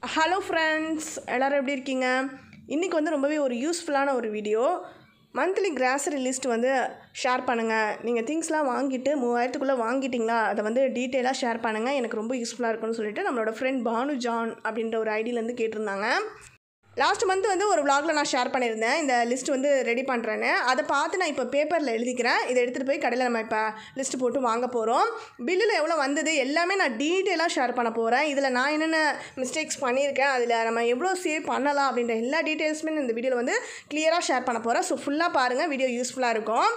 hello friends எல்லோரும் எப்படி இருக்கீங்க இன்றைக்கி வந்து ரொம்பவே ஒரு யூஸ்ஃபுல்லான ஒரு வீடியோ மந்த்லி கிராசரி லிஸ்ட் வந்து ஷேர் பண்ணுங்கள் நீங்கள் திங்ஸ்லாம் வாங்கிட்டு மூவாயிரத்துக்குள்ளே வாங்கிட்டீங்களா அதை வந்து டீட்டெயிலாக ஷேர் பண்ணுங்கள் எனக்கு ரொம்ப யூஸ்ஃபுல்லாக இருக்கும்னு சொல்லிட்டு நம்மளோட ஃப்ரெண்ட் பானு ஜான் அப்படின்ற ஒரு ஐடியிலேருந்து கேட்டிருந்தாங்க லாஸ்ட் மந்த் வந்து ஒரு vlogல நான் ஷேர் பண்ணியிருந்தேன் இந்த லிஸ்ட் வந்து ரெடி பண்ணுறேன்னு அதை பார்த்து நான் இப்போ பேப்பரில் எழுதிக்கிறேன் இதை எடுத்துகிட்டு போய் கடையில் நம்ம இப்போ லிஸ்ட் போட்டு வாங்க போகிறோம் பில்லில் எவ்வளோ வந்தது எல்லாமே நான் டீட்டெயிலாக ஷேர் பண்ண போகிறேன் இதில் நான் என்னென்ன மிஸ்டேக்ஸ் பண்ணியிருக்கேன் அதில் நம்ம எவ்வளோ சேவ் பண்ணலாம் அப்படின்ற எல்லா டீட்டெயில்ஸுமே இந்த வீடியோவில் வந்து கிளியராக ஷேர் பண்ண போகிறேன் ஸோ ஃபுல்லாக பாருங்கள் வீடியோ யூஸ்ஃபுல்லாக இருக்கும்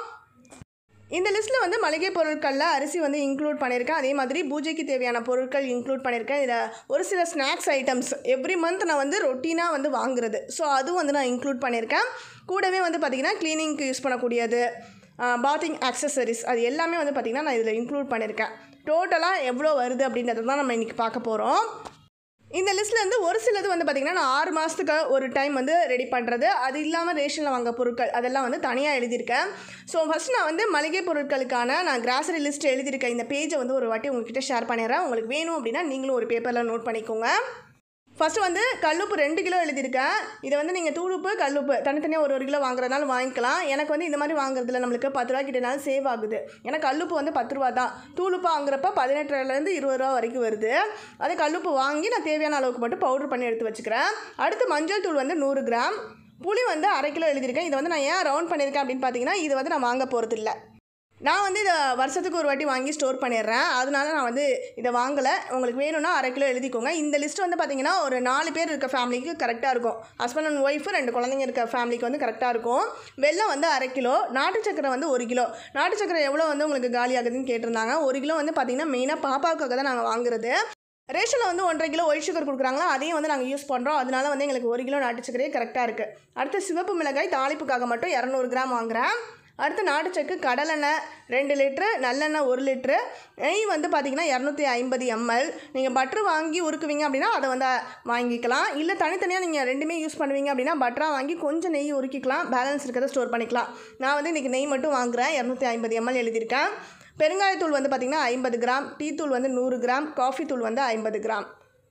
இந்த லிஸ்ட்டில் வந்து மளிகை பொருட்களில் அரிசி வந்து இன்க்ளூட் பண்ணியிருக்கேன் அதே மாதிரி பூஜைக்கு தேவையான பொருட்கள் இன்க்ளூட் பண்ணியிருக்கேன் இதில் ஒரு சில ஸ்நாக்ஸ் ஐட்டம்ஸ் எவ்ரி மந்த் நான் வந்து ரொட்டீனாக வந்து வாங்குறது ஸோ அதுவும் வந்து நான் இன்க்ளூட் பண்ணியிருக்கேன் கூடவே வந்து பார்த்திங்கன்னா க்ளீனிங்க்கு யூஸ் பண்ணக்கூடியது பாத்திங் ஆக்சசரிஸ் அது எல்லாமே வந்து பார்த்திங்கன்னா நான் இதில் இன்க்ளூட் பண்ணியிருக்கேன் டோட்டலாக எவ்வளோ வருது அப்படின்றத தான் நம்ம இன்றைக்கி பார்க்க போகிறோம் இந்த லிஸ்ட்லேருந்து ஒரு சிலது வந்து பார்த்திங்கன்னா நான் ஆறு மாதத்துக்கு ஒரு டைம் வந்து ரெடி பண்ணுறது அது இல்லாமல் ரேஷனில் வாங்க பொருட்கள் அதெல்லாம் வந்து தனியாக எழுதியிருக்கேன் ஸோ ஃபஸ்ட் நான் வந்து மளிகை பொருட்களுக்கான நான் கிராசரி லிஸ்ட் எழுதியிருக்கேன் இந்த பேஜை வந்து ஒரு வாட்டி உங்ககிட்ட ஷேர் பண்ணிடுறேன் உங்களுக்கு வேணும் அப்படின்னா நீங்களும் ஒரு பேப்பரில் நோட் பண்ணிக்கோங்க ஃபஸ்ட்டு வந்து கல்லுப்பு ரெண்டு கிலோ எழுதியிருக்கேன் இதை வந்து நீங்கள் தூளுப்பு கல்லுப்பு தனித்தனியாக ஒரு ஒரு கிலோ வாங்குறதுனால வாங்கிக்கலாம் எனக்கு வந்து இந்த மாதிரி வாங்குறதுல நம்மளுக்கு பத்து ரூபா கிட்டனாலும் சேவ் ஆகுது ஏன்னா கல்லுப்பு வந்து பத்து ரூபா தான் தூளுப்பு வாங்குறப்ப பதினெட்டுலேருந்து இருபது ரூபா வரைக்கும் வருது அதே கல்லுப்பு வாங்கி நான் தேவையான அளவுக்கு மட்டும் பவுடர் பண்ணி எடுத்து வச்சுக்கிறேன் அடுத்து மஞ்சள் தூள் வந்து நூறு கிராம் புளி வந்து அரை கிலோ எழுதியிருக்கேன் இதை வந்து நான் ஏன் ரவுண்ட் பண்ணியிருக்கேன் அப்படின்னு பார்த்தீங்கன்னா இது வந்து நான் வாங்க போகிறது இல்லை நான் வந்து இதை வருஷத்துக்கு ஒரு வாட்டி வாங்கி ஸ்டோர் பண்ணிடுறேன் அதனால நான் வந்து இதை வாங்கலை உங்களுக்கு வேணும்னா அரை கிலோ எழுதிக்கோங்க இந்த லிஸ்ட் வந்து பார்த்தீங்கன்னா ஒரு நாலு பேர் இருக்க ஃபேமிலிக்கு கரெக்டாக இருக்கும் ஹஸ்பண்ட் அண்ட் ஒய்ஃபு ரெண்டு குழந்தைங்க இருக்க ஃபேமிலிக்கு வந்து கரெக்டாக இருக்கும் வெல்லம் வந்து அரை கிலோ நாட்டு சக்கரை வந்து ஒரு கிலோ நாட்டு சக்கரை எவ்வளோ வந்து உங்களுக்கு காலி ஆகுதுன்னு கேட்டிருந்தாங்க ஒரு கிலோ வந்து பார்த்தீங்கன்னா மெயினாக பாப்பாவுக்காக தான் நாங்கள் வாங்குறது ரேஷனில் வந்து ஒன்றரை கிலோ ஒயிட் சுகர் கொடுக்குறாங்களா அதையும் வந்து நாங்கள் யூஸ் பண்ணுறோம் அதனால வந்து எங்களுக்கு ஒரு கிலோ நாட்டு சக்கரையே கரெக்டாக இருக்குது அடுத்து சிவப்பு மிளகாய் தாளிப்புக்காக மட்டும் இரநூறு கிராம் வாங்குறேன் அடுத்து நாட்டுச்சக்கு கடலெண்ணெய் ரெண்டு லிட்ரு நல்லெண்ணெய் ஒரு லிட்ரு நெய் வந்து பார்த்திங்கன்னா இரநூத்தி ஐம்பது எம்எல் நீங்கள் பட்ரு வாங்கி உருக்குவீங்க அப்படின்னா அதை வந்து வாங்கிக்கலாம் இல்லை தனித்தனியாக நீங்கள் ரெண்டுமே யூஸ் பண்ணுவீங்க அப்படின்னா பட்டராக வாங்கி கொஞ்சம் நெய் உருக்கிக்கலாம் பேலன்ஸ் இருக்கிறத ஸ்டோர் பண்ணிக்கலாம் நான் வந்து இன்றைக்கி நெய் மட்டும் வாங்குகிறேன் இரநூத்தி ஐம்பது எம்எல் எழுதியிருக்கேன் பெருங்காயத்தூள் வந்து பார்த்திங்கன்னா ஐம்பது கிராம் டீ தூள் வந்து நூறு கிராம் காஃபி தூள் வந்து ஐம்பது கிராம்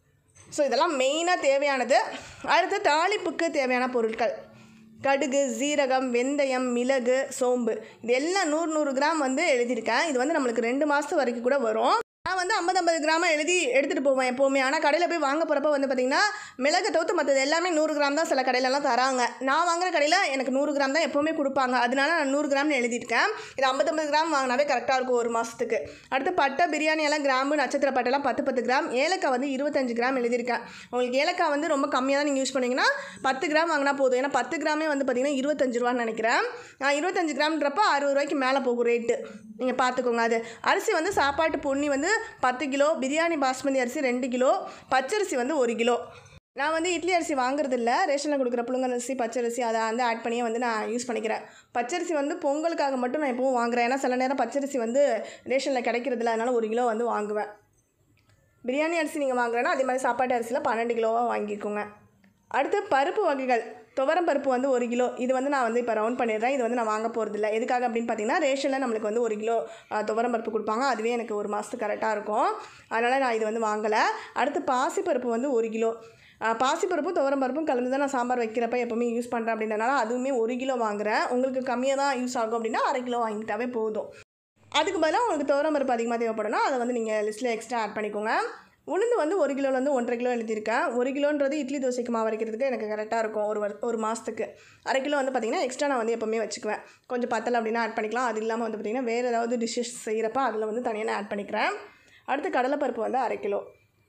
ஸோ இதெல்லாம் மெயினாக தேவையானது அடுத்து தாளிப்புக்கு தேவையான பொருட்கள் கடுகு சீரகம் வெந்தயம் மிளகு சோம்பு இது எல்லாம் நூறு நூறு கிராம் வந்து எழுதியிருக்கேன் இது வந்து நம்மளுக்கு ரெண்டு மாதத்து வரைக்கும் கூட வரும் நான் வந்து ஐம்பது ஐம்பது கிராமாக எழுதி எடுத்துகிட்டு போவேன் எப்போவுமே ஆனால் கடையில் போய் வாங்க போகிறப்ப வந்து பார்த்திங்கன்னா மிளகு தவிர்த்து மற்றது எல்லாமே நூறு கிராம் தான் சில கடையிலலாம் தராங்க நான் வாங்குற கடையில் எனக்கு நூறு கிராம் தான் எப்போவுமே கொடுப்பாங்க அதனால நான் நூறு கிராம்னு எழுதியிருக்கேன் இது ஐம்பது ஐம்பது கிராம் வாங்கினாவே கரெக்டாக இருக்கும் ஒரு மாதத்துக்கு அடுத்து பட்டை பிரியாணி எல்லாம் கிராம்பு நட்சத்திர பட்டைலாம் பத்து பத்து கிராம் ஏலக்காய் வந்து இருபத்தஞ்சு கிராம் எழுதியிருக்கேன் உங்களுக்கு ஏலக்காய் வந்து ரொம்ப கம்மியாக தான் நீங்கள் யூஸ் பண்ணீங்கன்னா பத்து கிராம் வாங்கினா போதும் ஏன்னா பத்து கிராமே வந்து பார்த்திங்கன்னா இருபத்தஞ்சு ரூபான்னு நினைக்கிறேன் நான் இருபத்தஞ்சு கிராம்ன்றப்ப அறுபது ரூபாய்க்கு மேலே போகும் ரேட்டு நீங்கள் பார்த்துக்கோங்க அது அரிசி வந்து சாப்பாட்டு பொன்னி வந்து பத்து கிலோ பிரியாணி பாஸ்மதி அரிசி ரெண்டு கிலோ பச்சரிசி வந்து ஒரு கிலோ நான் வந்து இட்லி அரிசி வாங்குறது இல்லை ரேஷனில் கொடுக்குற புழுங்கல் அரிசி பச்சரிசி அதை வந்து ஆட் பண்ணியே வந்து நான் யூஸ் பண்ணிக்கிறேன் பச்சரிசி வந்து பொங்கலுக்காக மட்டும் நான் எப்பவும் வாங்குறேன் ஏன்னா சில நேரம் பச்சரிசி வந்து ரேஷனில் கிடைக்கிறதில்ல அதனால் ஒரு கிலோ வந்து வாங்குவேன் பிரியாணி அரிசி நீங்கள் வாங்குறேன்னா அதே மாதிரி சாப்பாட்டு அரிசியில் பன்னெண்டு கிலோவாக வாங்கிக்கோங்க அடுத்து பருப்பு வகைகள் துவரம் பருப்பு வந்து ஒரு கிலோ இது வந்து நான் வந்து இப்போ ரவுண்ட் பண்ணிடுறேன் இது வந்து நான் வாங்க போகிறதில்ல எதுக்காக அப்படின்னு பார்த்தீங்கன்னா ரேஷனில் நம்மளுக்கு வந்து ஒரு கிலோ அஹ், துவரம் பருப்பு கொடுப்பாங்க அதுவே எனக்கு ஒரு மாதத்துக்கு கரெக்டாக இருக்கும் அதனால் நான் இது வந்து வாங்கலை அடுத்து பாசிப்பருப்பு வந்து ஒரு கிலோ அஹ், பாசிப்பருப்பும் துவரம் பருப்பும் கலந்து தான் நான் சாம்பார் வைக்கிறப்ப எப்போவுமே யூஸ் பண்ணுறேன் அப்படின்றனால அதுவுமே ஒரு கிலோ வாங்குறேன் உங்களுக்கு கம்மியாக தான் யூஸ் ஆகும் அப்படின்னா அரை கிலோ வாங்கிட்டாவே போதும் அதுக்கு பதிலாக உங்களுக்கு துவரம் பருப்பு அதிகமாக தேவைப்படும்னா அதை வந்து நீங்கள் லிஸ்ட்டில் எக்ஸ்ட்ரா ஆட் பண்ணிக்கோங்க உளுந்து வந்து ஒரு கிலோலேருந்து ஒன்றரை கிலோ எழுதியிருக்கேன் ஒரு கிலோன்றது இட்லி தோசைக்கு மாவு அரைக்கிறதுக்கு எனக்கு கரெக்டாக இருக்கும் ஒரு வரு- ஒரு மாதத்துக்கு அரை கிலோ வந்து பார்த்திங்கன்னா எக்ஸ்ட்ரா நான் வந்து எப்போவுமே வச்சுக்குவேன் கொஞ்சம் பத்தலை அப்படின்னா ஆட் பண்ணிக்கலாம் அது இல்லாமல் வந்து பார்த்திங்கன்னா வேறு ஏதாவது டிஷ்ஷஸ் செய்கிறப்ப அதில் வந்து தனியாக நான் ஆட் பண்ணிக்கிறேன் அடுத்து கடலைப்பருப்பு வந்து அரை கிலோ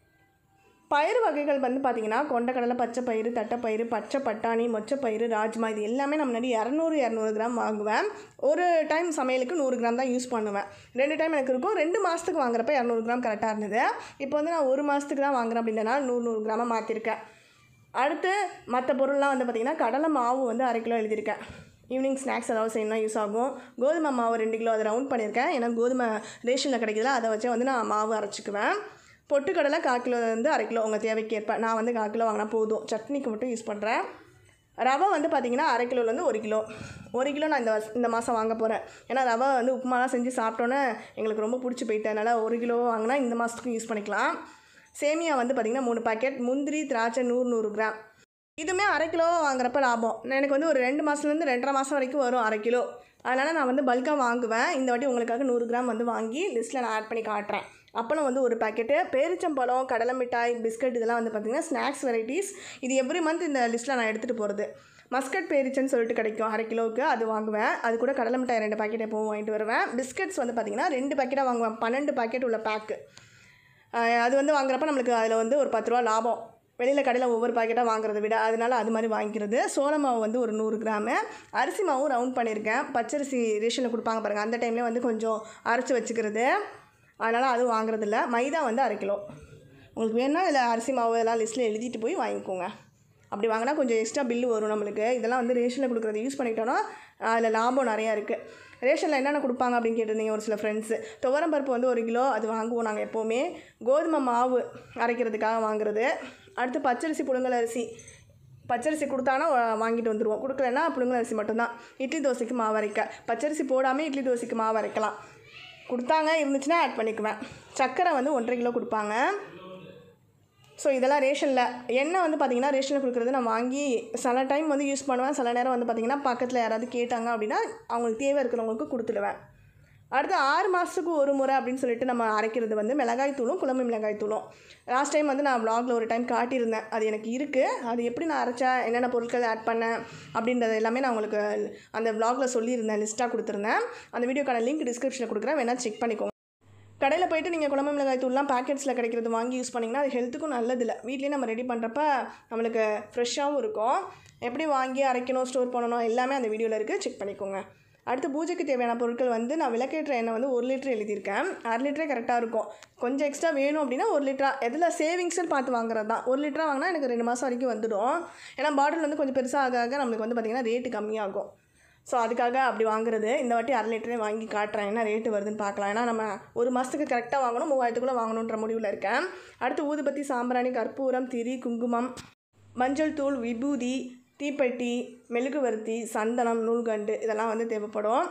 பயிறு வகைகள் வந்து பார்த்திங்கன்னா கொண்டக்கடலை பச்சை பயிறு தட்டைப்பயிறு பச்சை பட்டாணி மொச்சப்பயிறு ராஜ்மா இது எல்லாமே நான் முன்னாடி இரநூறு இரநூறு கிராம் வாங்குவேன் ஒரு டைம் சமையலுக்கு நூறு கிராம் தான் யூஸ் பண்ணுவேன் ரெண்டு டைம் எனக்கு இருக்கும் ரெண்டு மாதத்துக்கு வாங்குறப்ப இரநூறு கிராம் கரெக்டாக இருந்தது இப்போ வந்து நான் ஒரு மாதத்துக்கு தான் வாங்குறேன் அப்படின்றனால நூறு நூறு கிராமாக மாற்றிருக்கேன் அடுத்து மற்ற பொருள்லாம் வந்து பார்த்திங்கன்னா கடலை மாவு வந்து அரை கிலோ எழுதியிருக்கேன் ஈவினிங் ஸ்நாக்ஸ் ஏதாவது செய்யணும்னா யூஸ் ஆகும் கோதுமை மாவு ரெண்டு கிலோ அதை ரவுண்ட் பண்ணியிருக்கேன் ஏன்னா கோதுமை ரேஷனில் கிடைக்குதுல அதை வச்சு வந்து நான் மாவு அரைச்சிக்குவேன் பொட்டுக்கடலை கால் கிலோ வந்து அரை கிலோ உங்கள் தேவைக்கு ஏற்ப நான் வந்து கால் கிலோ வாங்கினா போதும் சட்னிக்கு மட்டும் யூஸ் பண்ணுறேன் ரவை வந்து பார்த்திங்கன்னா அரை கிலோலேருந்து ஒரு கிலோ ஒரு கிலோ நான் இந்த வருஷ இந்த மாதம் வாங்க போகிறேன் ஏன்னா ரவை வந்து உப்புமாலாம் செஞ்சு சாப்பிட்டோன்னே எங்களுக்கு ரொம்ப பிடிச்சி போயிட்டு அதனால் ஒரு கிலோ வாங்கினா இந்த மாதத்துக்கும் யூஸ் பண்ணிக்கலாம் சேமியா வந்து பார்த்திங்கன்னா மூணு பாக்கெட் முந்திரி திராட்சை நூறு நூறு கிராம் இதுவுமே அரை கிலோ வாங்குறப்ப லாபம் எனக்கு வந்து ஒரு ரெண்டு மாதத்துலேருந்து ரெண்டரை மாதம் வரைக்கும் வரும் அரை கிலோ அதனால் நான் வந்து பல்காக வாங்குவேன் இந்த வாட்டி உங்களுக்காக நூறு கிராம் வந்து வாங்கி லிஸ்ட்டில் நான் ஆட் பண்ணி காட்டுறேன் அப்பளம் வந்து ஒரு பாக்கெட்டு பேரிச்சம்பழம் கடலை மிட்டாய் பிஸ்கட் இதெல்லாம் வந்து பார்த்திங்கன்னா ஸ்நாக்ஸ் வெரைட்டிஸ் இது எவ்ரி மந்த் இந்த லிஸ்ட்டில் நான் எடுத்துகிட்டு போகிறது மஸ்கட் பேரிச்சன்னு சொல்லிட்டு கிடைக்கும் அரை கிலோவுக்கு அது வாங்குவேன் அது கூட கடலை மிட்டாய் ரெண்டு பாக்கெட் எப்பவும் வாங்கிட்டு வருவேன் பிஸ்கட்ஸ் வந்து பார்த்திங்கன்னா ரெண்டு பாக்கெட்டாக வாங்குவேன் பன்னெண்டு பாக்கெட் உள்ள பேக்கு அது வந்து வாங்குறப்ப நம்மளுக்கு அதில் வந்து ஒரு பத்து ரூபா லாபம் வெளியில் கடையில் ஒவ்வொரு பாக்கெட்டாக வாங்குறத விட அதனால அது மாதிரி வாங்கிக்கிறது சோள மாவு வந்து ஒரு நூறு கிராமு அரிசி மாவும் ரவுண்ட் பண்ணியிருக்கேன் பச்சரிசி ரேஷனில் கொடுப்பாங்க பாருங்கள் அந்த டைம்லேயே வந்து கொஞ்சம் அரைச்சி வச்சுக்கிறது அதனால் அதுவும் வாங்குறதில்ல மைதா வந்து அரை கிலோ உங்களுக்கு வேணும்னா இதில் அரிசி மாவு இதெல்லாம் லிஸ்ட்டில் எழுதிட்டு போய் வாங்கிக்கோங்க அப்படி வாங்கினா கொஞ்சம் எக்ஸ்ட்ரா பில்லு வரும் நம்மளுக்கு இதெல்லாம் வந்து ரேஷனில் கொடுக்குறது யூஸ் பண்ணிக்கிட்டோன்னா அதில் லாபம் நிறையா இருக்குது ரேஷனில் என்னென்ன கொடுப்பாங்க அப்படின்னு கேட்டிருந்தீங்க ஒரு சில ஃப்ரெண்ட்ஸு துவரம் பருப்பு வந்து ஒரு கிலோ அது வாங்குவோம் நாங்கள் எப்போவுமே கோதுமை மாவு அரைக்கிறதுக்காக வாங்குறது அடுத்து பச்சரிசி புழுங்கல் அரிசி பச்சரிசி கொடுத்தானா வா- வாங்கிட்டு வந்துடுவோம் கொடுக்கலன்னா புழுங்கல் அரிசி மட்டும்தான் இட்லி தோசைக்கு மாவு அரைக்க பச்சரிசி போடாமல் இட்லி தோசைக்கு மாவு அரைக்கலாம் கொடுத்தாங்க இருந்துச்சுன்னா ஆட் பண்ணிக்குவேன் சர்க்கரை வந்து ஒன்றரை கிலோ கொடுப்பாங்க ஸோ இதெல்லாம் ரேஷனில் எண்ணெய் வந்து பார்த்திங்கன்னா ரேஷனில் கொடுக்குறது நான் வாங்கி சில டைம் வந்து யூஸ் பண்ணுவேன் சில நேரம் வந்து பார்த்திங்கன்னா பக்கத்தில் யாராவது கேட்டாங்க அப்படின்னா அவங்களுக்கு தேவை இருக்கிறவங்களுக்கு கொடுத்துடுவேன் அடுத்து ஆறு மாதத்துக்கு ஒரு முறை அப்படின்னு சொல்லிட்டு நம்ம அரைக்கிறது வந்து மிளகாய் தூளும் குழம்பு மிளகாய் தூளும் லாஸ்ட் டைம் வந்து நான் vlogல ஒரு டைம் காட்டியிருந்தேன் அது எனக்கு இருக்குது அது எப்படி நான் அரைச்சேன் என்னென்ன பொருட்கள் ஆட் பண்ணேன் அப்படின்றது எல்லாமே நான் உங்களுக்கு அந்த vlogல சொல்லியிருந்தேன் லிஸ்ட்டாக கொடுத்துருந்தேன் அந்த வீடியோக்கான லிங்க் டிஸ்கிரிப்ஷனில் கொடுக்குறேன் வேணால் செக் பண்ணிக்கோங்க கடையில் போயிட்டு நீங்கள் குழம்பு மிளகாய் தூள்லாம் பேக்கெட்ஸில் கிடைக்கிறது வாங்கி யூஸ் பண்ணிங்கன்னா அது ஹெல்த்துக்கும் நல்லதில்ல வீட்லேயே நம்ம ரெடி பண்ணுறப்ப நம்மளுக்கு ஃப்ரெஷ்ஷாகவும் இருக்கும் எப்படி வாங்கி அரைக்கணும் ஸ்டோர் பண்ணணும் எல்லாமே அந்த வீடியோவில் இருக்குது செக் பண்ணிக்கோங்க அடுத்து பூஜைக்கு தேவையான பொருட்கள் வந்து நான் விளக்கேற்ற எண்ணெய் வந்து ஒரு லிட்டர் எழுதியிருக்கேன் அரை லிட்டரே கரெக்டாக இருக்கும் கொஞ்சம் எக்ஸ்ட்ரா வேணும் அப்படின்னா ஒரு லிட்டரா எதில் சேவிங்ஸ்னு பார்த்து வாங்குறது தான் ஒரு லிட்டரா வாங்கினா எனக்கு ரெண்டு மாதம் வரைக்கும் வந்துடும் ஏன்னா பாட்டில் வந்து கொஞ்சம் பெருசாக ஆக ஆக நம்மளுக்கு வந்து பார்த்திங்கன்னா ரேட்டு கம்மியாகும் ஸோ அதுக்காக அப்படி வாங்குறது இந்த வாட்டி அரை லிட்டரே வாங்கி காட்டுறேன் என்ன ரேட்டு வருதுன்னு பார்க்கலாம் ஏன்னா நம்ம ஒரு மாதத்துக்கு கரெக்டாக வாங்கணும் மூவாயிரத்துக்குள்ளே வாங்கணுன்ற முடிவில் இருக்கேன் அடுத்து ஊதுபத்தி சாம்பிராணி கற்பூரம் திரி குங்குமம் மஞ்சள் தூள் விபூதி தீப்பெட்டி மெழுகுவர்த்தி சந்தனம் நூல்கண்டு இதெல்லாம் வந்து தேவைப்படும்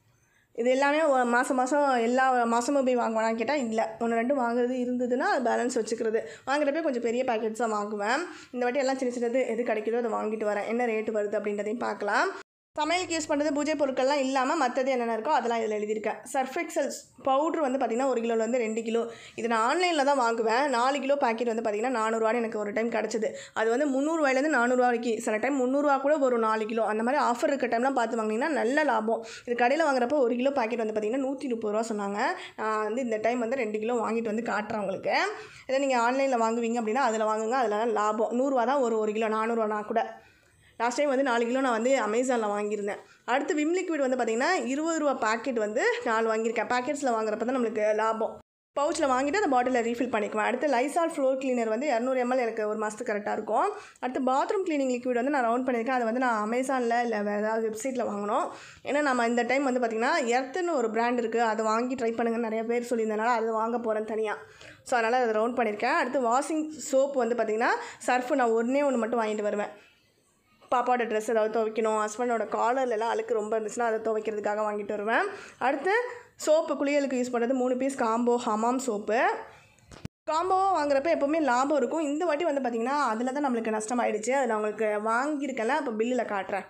இது எல்லாமே ஒ- மாதம் மாதம் எல்லா மாதமும் போய் வாங்குவேனான்னு கேட்டால் இல்லை ஒன்று ரெண்டு வாங்குறது இருந்ததுன்னா அது பேலன்ஸ் வச்சுக்கிறது வாங்குறப்ப கொஞ்சம் பெரிய பேக்கெட்ஸாக வாங்குவேன் இந்த வாட்டி எல்லாம் சின்ன சின்னது எது கிடைக்குதோ அதை வாங்கிட்டு வரேன் என்ன ரேட்டு வருது அப்படின்றதையும் பார்க்கலாம் சமையலுக்கு யூஸ் பண்ணுறது பூஜை பொருட்கள்லாம் இல்லாமல் மற்றது என்னென்ன இருக்கோ அதெல்லாம் இதில் எழுதியிருக்கேன் சர்ஃபெக்சல் பவுட்ரு வந்து பார்த்திங்கன்னா ஒரு கிலோலேருந்து ரெண்டு கிலோ இது நான் ஆன்லைனில் தான் வாங்குவேன் நாலு கிலோ பாக்கெட் வந்து பார்த்திங்கன்னா நானூறுரூவான்னு எனக்கு ஒரு டைம் கிடச்சிது அது வந்து முந்நூறுவாயிலேருந்து நானூறுரூவா வரைக்கும் சில டைம் முந்நூறுரூவா கூட ஒரு நாலு கிலோ அந்த மாதிரி ஆஃபர் இருக்க டைம்லாம் பார்த்து வாங்கினீங்கன்னா நல்ல லாபம் இது கடையில் வாங்குறப்போ ஒரு கிலோ பாக்கெட் வந்து பார்த்திங்கன்னா நூற்றி முப்பது ரூபா சொன்னாங்க நான் வந்து இந்த டைம் வந்து ரெண்டு கிலோ வாங்கிட்டு வந்து காட்டுறேன் உங்களுக்கு இதை நீங்கள் ஆன்லைனில் வாங்குவீங்க அப்படின்னா அதில் வாங்குங்க அதில் லாபம் நூறுரூவா தான் ஒரு ஒரு கிலோ நானூறுரூவானா கூட லாஸ்ட் டைம் வந்து நாலு கிலோ நான் வந்து அமேசானில் வாங்கியிருந்தேன் அடுத்து விம் லிக்விட் வந்து பார்த்திங்கன்னா இருபது ரூபா பாக்கெட் வந்து நாலு வாங்கியிருக்கேன் பாக்கெட்ஸில் வாங்குறப்ப தான் நம்மளுக்கு லாபம் பவுச்சில் வாங்கிட்டு அந்த பாட்டிலில் ரீஃபில் பண்ணிக்குவேன் அடுத்து லைசால் ஃப்ளோர் கிளீனர் வந்து இரநூறு எம்எல் எனக்கு ஒரு மாதத்துக்கு கரெக்டாக இருக்கும் அடுத்து பாத்ரூம் க்ளீனிங் லிக்விட் வந்து நான் ரவுண்ட் பண்ணியிருக்கேன் அதை வந்து நான் அமேசானில் இல்லை வேறு ஏதாவது வெப்சைட்டில் வாங்கணும் ஏன்னா நம்ம இந்த டைம் வந்து பார்த்திங்கன்னா எர்த்துன்னு ஒரு பிராண்ட் இருக்குது அதை வாங்கி ட்ரை பண்ணுங்கன்னு நிறைய பேர் சொல்லியிருந்தனால அது வாங்க போகிறேன் தனியாக ஸோ அதனால் அதை ரவுண்ட் பண்ணியிருக்கேன் அடுத்து வாஷிங் சோப் வந்து பார்த்திங்கன்னா சர்ஃப் நான் ஒன்றே ஒன்று மட்டும் வாங்கிட்டு வருவேன் பாப்பாவோட ட்ரெஸ் ஏதாவது துவைக்கணும் ஹஸ்பண்டோட காலர்லலாம் அழுக்கு ரொம்ப இருந்துச்சுன்னா அதை துவைக்கிறதுக்காக வாங்கிட்டு வருவேன் அடுத்து சோப்பு குளியலுக்கு யூஸ் பண்ணுறது மூணு பீஸ் காம்போ ஹமாம் சோப்பு காம்போவாக வாங்குறப்ப எப்போவுமே லாபம் இருக்கும் இந்த வாட்டி வந்து பார்த்திங்கன்னா அதில் தான் நம்மளுக்கு நஷ்டமாயிடுச்சு அதை நான் உங்களுக்கு வாங்கியிருக்கேன்ல அப்போ பில்லில் காட்டுறேன்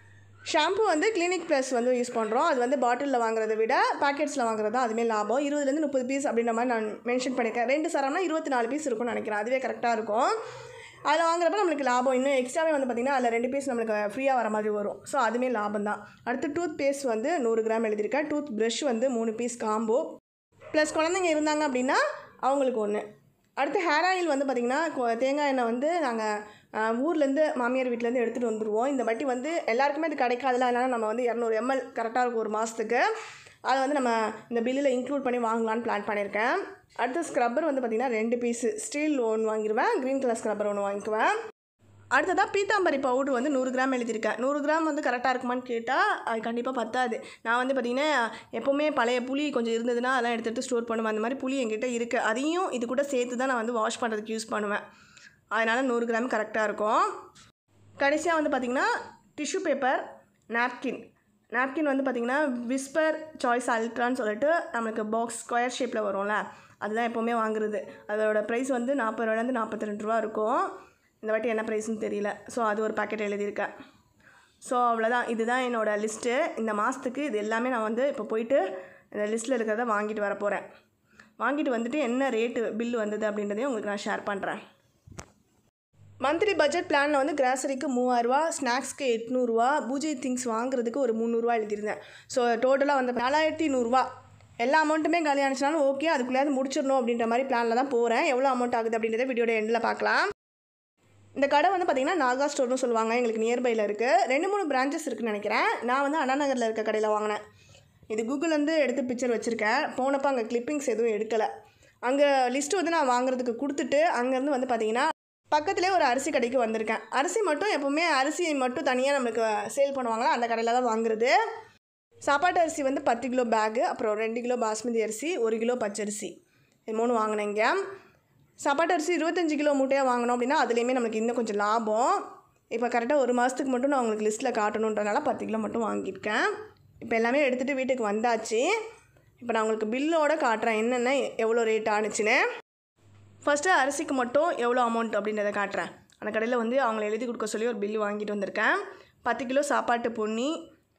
ஷாம்பு வந்து கிளினிக் ப்ளஸ் வந்து யூஸ் பண்ணுறோம் அது வந்து பாட்டிலில் வாங்குறதை விட பாக்கெட்ஸில் வாங்குறது தான் அதுவுமே லாபம் இருபதுலேருந்து முப்பது பீஸ் அப்படின்ற மாதிரி நான் மென்ஷன் பண்ணியிருக்கேன் ரெண்டு சரம்னா இருபத்தி நாலு பீஸ் இருக்கும்னு நினைக்கிறேன் அதுவே கரெக்டாக இருக்கும் அதில் வாங்குறப்ப நம்மளுக்கு லாபம் இன்னும் எக்ஸ்ட்ராவே வந்து பார்த்திங்கன்னா அதில் ரெண்டு பீஸ் நம்மளுக்கு ஃப்ரீயாக வர மாதிரி வரும் ஸோ அதுவுமே லாபம் தான் அடுத்து டூத் பேஸ்ட் வந்து நூறு கிராம் எழுதியிருக்கேன் டூத் ப்ரஷ் வந்து மூணு பீஸ் காம்போ ப்ளஸ் குழந்தைங்க இருந்தாங்க அப்படின்னா அவங்களுக்கு ஒன்று அடுத்து ஹேர் ஆயில் வந்து பார்த்திங்கன்னா கொ- தேங்காய் எண்ணெய் வந்து நாங்கள் ஊர்லேருந்து மாமியார் வீட்டிலேருந்து எடுத்துகிட்டு வந்துடுவோம் இந்த வாட்டி வந்து எல்லாருக்குமே இது கிடைக்காதுல அதனால் நம்ம வந்து இரநூறு எம்எல் கரெக்டாக இருக்கும் ஒரு மாதத்துக்கு அதை வந்து நம்ம இந்த பில்லில் இன்க்ளூட் பண்ணி வாங்கலான்னு பிளான் பண்ணியிருக்கேன் அடுத்து ஸ்க்ரப்பர் வந்து பார்த்திங்கன்னா ரெண்டு பீஸு ஸ்டீல் ஒன்று வாங்கிடுவேன் க்ரீன் கலர் ஸ்க்ரப்பர் ஒன்று வாங்கிக்குவேன் அடுத்ததாக பீத்தாம்பரி பவுடர் வந்து நூறு கிராம் எழுதியிருக்கேன் நூறு கிராம் வந்து கரெக்டாக இருக்குமான்னு கேட்டால் அது கண்டிப்பாக பத்தாது நான் வந்து பார்த்திங்கன்னா எப்போவுமே பழைய புளி கொஞ்சம் இருந்ததுன்னா அதெல்லாம் எடுத்து எடுத்து ஸ்டோர் பண்ணுவேன் அந்த மாதிரி புளி என்கிட்ட இருக்குது அதையும் இது கூட சேர்த்து தான் நான் வந்து வாஷ் பண்ணுறதுக்கு யூஸ் பண்ணுவேன் அதனால் நூறு கிராம் கரெக்டாக இருக்கும் கடைசியாக வந்து பார்த்திங்கன்னா டிஷ்யூ பேப்பர் நாப்கின் நாப்கின் வந்து பார்த்திங்கன்னா விஸ்பர் சாய்ஸ் அல்ட்ரான்னு சொல்லிட்டு நம்மளுக்கு பாக்ஸ் ஸ்கொயர் ஷேப்பில் வரும்ல அதுதான் எப்போவுமே வாங்குறது அதோட ப்ரைஸ் வந்து நாற்பது ரூபாலேருந்து நாற்பத்தி ரெண்டு ரூபா இருக்கும் இந்த வாட்டி என்ன ப்ரைஸ்னு தெரியல ஸோ அது ஒரு பாக்கெட் எழுதியிருக்கேன் ஸோ அவ்வளோதான் இதுதான் என்னோடய லிஸ்ட்டு இந்த மாதத்துக்கு இது எல்லாமே நான் வந்து இப்போ போயிட்டு இந்த லிஸ்ட்டில் இருக்கிறத வாங்கிட்டு வர போகிறேன் வாங்கிட்டு வந்துட்டு என்ன ரேட்டு பில் வந்தது அப்படின்றதையும் உங்களுக்கு நான் ஷேர் பண்ணுறேன் மந்த்லி பட்ஜெட் பிளானில் வந்து கிராசரிக்கு மூவாயிரரூவா ஸ்நாக்ஸ்க்கு எட்நூறுரூவா பூஜை திங்ஸ் வாங்குறதுக்கு ஒரு முந்நூறுரூவா எழுதியிருந்தேன் ஸோ டோட்டலாக வந்து நாலாயிரத்தி நூறுரூவா எல்லா அமௌண்ட்டுமே காலி ஆனிச்சுனாலும் ஓகே அதுக்குள்ளேயாவது முடிச்சிடணும் அப்படின்ற மாதிரி பிளானில் தான் போகிறேன் எவ்வளோ அமௌண்ட் ஆகுது அப்படின்றத வீடியோட எண்டில் பார்க்கலாம் இந்த கடை வந்து பார்த்திங்கன்னா நாகா ஸ்டோர்னு சொல்லுவாங்க எங்களுக்கு நியர்பையில் இருக்குது ரெண்டு மூணு பிரான்ச்சஸ் இருக்குன்னு நினைக்கிறேன் நான் வந்து அண்ணா நகரில் இருக்க கடையில் வாங்கினேன் இது கூகுள்லேருந்து எடுத்து பிக்சர் வச்சுருக்கேன் போனப்போ அங்கே கிளிப்பிங்ஸ் எதுவும் எடுக்கலை அங்கே லிஸ்ட்டு வந்து நான் வாங்குறதுக்கு கொடுத்துட்டு அங்கேருந்து வந்து பார்த்திங்கன்னா பக்கத்துலேயே ஒரு அரிசி கடைக்கு வந்திருக்கேன் அரிசி மட்டும் எப்போவுமே அரிசி மட்டும் தனியாக நம்மளுக்கு சேல் பண்ணுவாங்களா அந்த கடையில் தான் வாங்குறது சாப்பாட்டு அரிசி வந்து பத்து கிலோ பேகு அப்புறம் ரெண்டு கிலோ பாஸ்மதி அரிசி ஒரு கிலோ பச்சரிசி இது மூணு வாங்கினேங்க சாப்பாட்டு அரிசி இருபத்தஞ்சி கிலோ மூட்டையாக வாங்கினோம் அப்படின்னா அதுலேயுமே நம்மளுக்கு இன்னும் கொஞ்சம் லாபம் இப்போ கரெக்டாக ஒரு மாதத்துக்கு மட்டும் நான் உங்களுக்கு லிஸ்ட்டில் காட்டணுன்றனால பத்து கிலோ மட்டும் வாங்கியிருக்கேன் இப்போ எல்லாமே எடுத்துகிட்டு வீட்டுக்கு வந்தாச்சு இப்போ நான் உங்களுக்கு பில்லோட காட்டுறேன் என்னென்ன எவ்வளோ ரேட் ஆணுச்சுன்னு ஃபஸ்ட்டு அரிசிக்கு மட்டும் எவ்வளோ அமௌண்ட் அப்படின்றத காட்டுறேன் அந்த கடையில் வந்து அவங்கள எழுதி கொடுக்க சொல்லி ஒரு பில்லு வாங்கிட்டு வந்திருக்கேன் பத்து கிலோ சாப்பாட்டு பொன்னி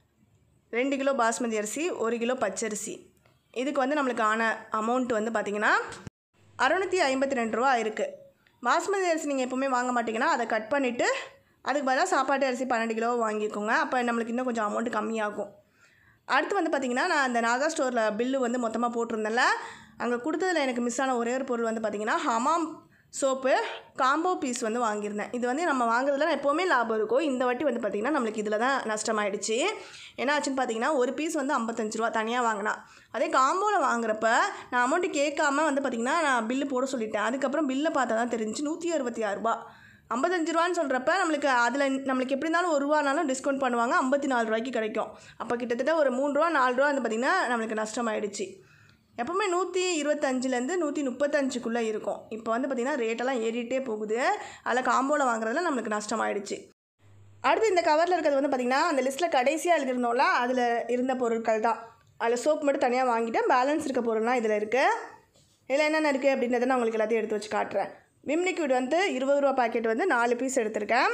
ரெண்டு கிலோ பாஸ்மதி அரிசி ஒரு கிலோ பச்சரிசி இதுக்கு வந்து நம்மளுக்கு ஆன அமௌண்ட் வந்து பார்த்திங்கன்னா அறநூற்றி ஐம்பத்தி ரெண்டு ரூபா இருக்குது பாஸ்மதி அரிசி நீங்கள் எப்போவுமே வாங்க மாட்டிங்கன்னா அதை கட் பண்ணிவிட்டு அதுக்கு பதிலாக சாப்பாட்டு அரிசி பன்னெண்டு கிலோ வாங்கிக்கோங்க அப்போ நம்மளுக்கு இன்னும் கொஞ்சம் அமௌண்ட் கம்மியாகும் அடுத்து வந்து பார்த்திங்கன்னா நான் அந்த நாகா ஸ்டோரில் பில்லு வந்து மொத்தமாக போட்டிருந்தேன்ல அங்கே கொடுத்ததில் எனக்கு மிஸ் ஆன ஒரே ஒரு பொருள் வந்து பார்த்திங்கன்னா ஹமாம் சோப்பு காம்போ பீஸ் வந்து வாங்கியிருந்தேன் இது வந்து நம்ம வாங்குறதுல எப்போவுமே லாபம் இருக்கும் இந்த வாட்டி வந்து பார்த்திங்கன்னா நம்மளுக்கு இதில் தான் நஷ்டமாயிடுச்சு என்ன ஆச்சுன்னு பார்த்தீங்கன்னா ஒரு பீஸ் வந்து ஐம்பத்தஞ்சு ரூபா தனியாக வாங்கினா அதே காம்போவில் வாங்குறப்ப நான் அமௌண்ட்டு கேட்காம வந்து பார்த்திங்கன்னா நான் பில்லு போட சொல்லிட்டேன் அதுக்கப்புறம் பில்லை பார்த்தா தான் தெரிஞ்சு நூற்றி அறுபத்தி ஆறு ரூபா ஐம்பத்தஞ்சு ரூபான்னு சொல்கிறப்ப நம்மளுக்கு அதில் நம்மளுக்கு எப்படி இருந்தாலும் ஒரு ரூபானாலும் டிஸ்கவுண்ட் பண்ணுவாங்க ஐம்பத்தி நாலு ரூபாய்க்கு கிடைக்கும் அப்போ கிட்டத்தட்ட ஒரு மூணு ரூபா நாலு ரூபா வந்து பார்த்திங்கன்னா நம்மளுக்கு நஷ்டமாயிடுச்சு எப்போவுமே நூற்றி இருபத்தஞ்சிலேருந்து நூற்றி முப்பத்தஞ்சுக்குள்ளே இருக்கும் இப்போ வந்து பார்த்திங்கன்னா ரேட்டெல்லாம் ஏறிட்டே போகுது அதில் காம்போவில் வாங்குறதுல நம்மளுக்கு நஷ்டமாயிடுச்சு அடுத்து இந்த கவரில் இருக்கிறது வந்து பார்த்திங்கன்னா அந்த லிஸ்ட்டில் கடைசியாக எழுதிருந்தோம்ல அதில் இருந்த பொருட்கள் தான் அதில் சோப் மட்டும் தனியாக வாங்கிட்டேன் பேலன்ஸ் இருக்க பொருள்லாம் இதில் இருக்குது இதில் என்னென்ன இருக்குது அப்படின்றத நான் உங்களுக்கு எல்லாத்தையும் எடுத்து வச்சு காட்டுறேன் விம் லிக்விட் வந்து இருபது ரூபா பாக்கெட் வந்து நாலு பீஸ் எடுத்திருக்கேன்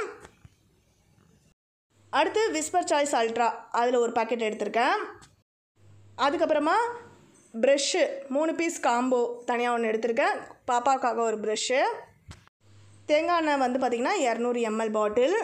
அடுத்து விஸ்பர் சாய்ஸ் அல்ட்ரா அதில் ஒரு பாக்கெட் எடுத்திருக்கேன் அதுக்கப்புறமா ப்ரெஷ்ஷு மூணு பீஸ் காம்போ தனியாக ஒன்று எடுத்திருக்கேன் பாப்பாவுக்காக ஒரு ப்ரெஷ்ஷு தேங்காய் எண்ணெய் வந்து பார்த்திங்கன்னா இரநூறு எம்எல் பாட்டில்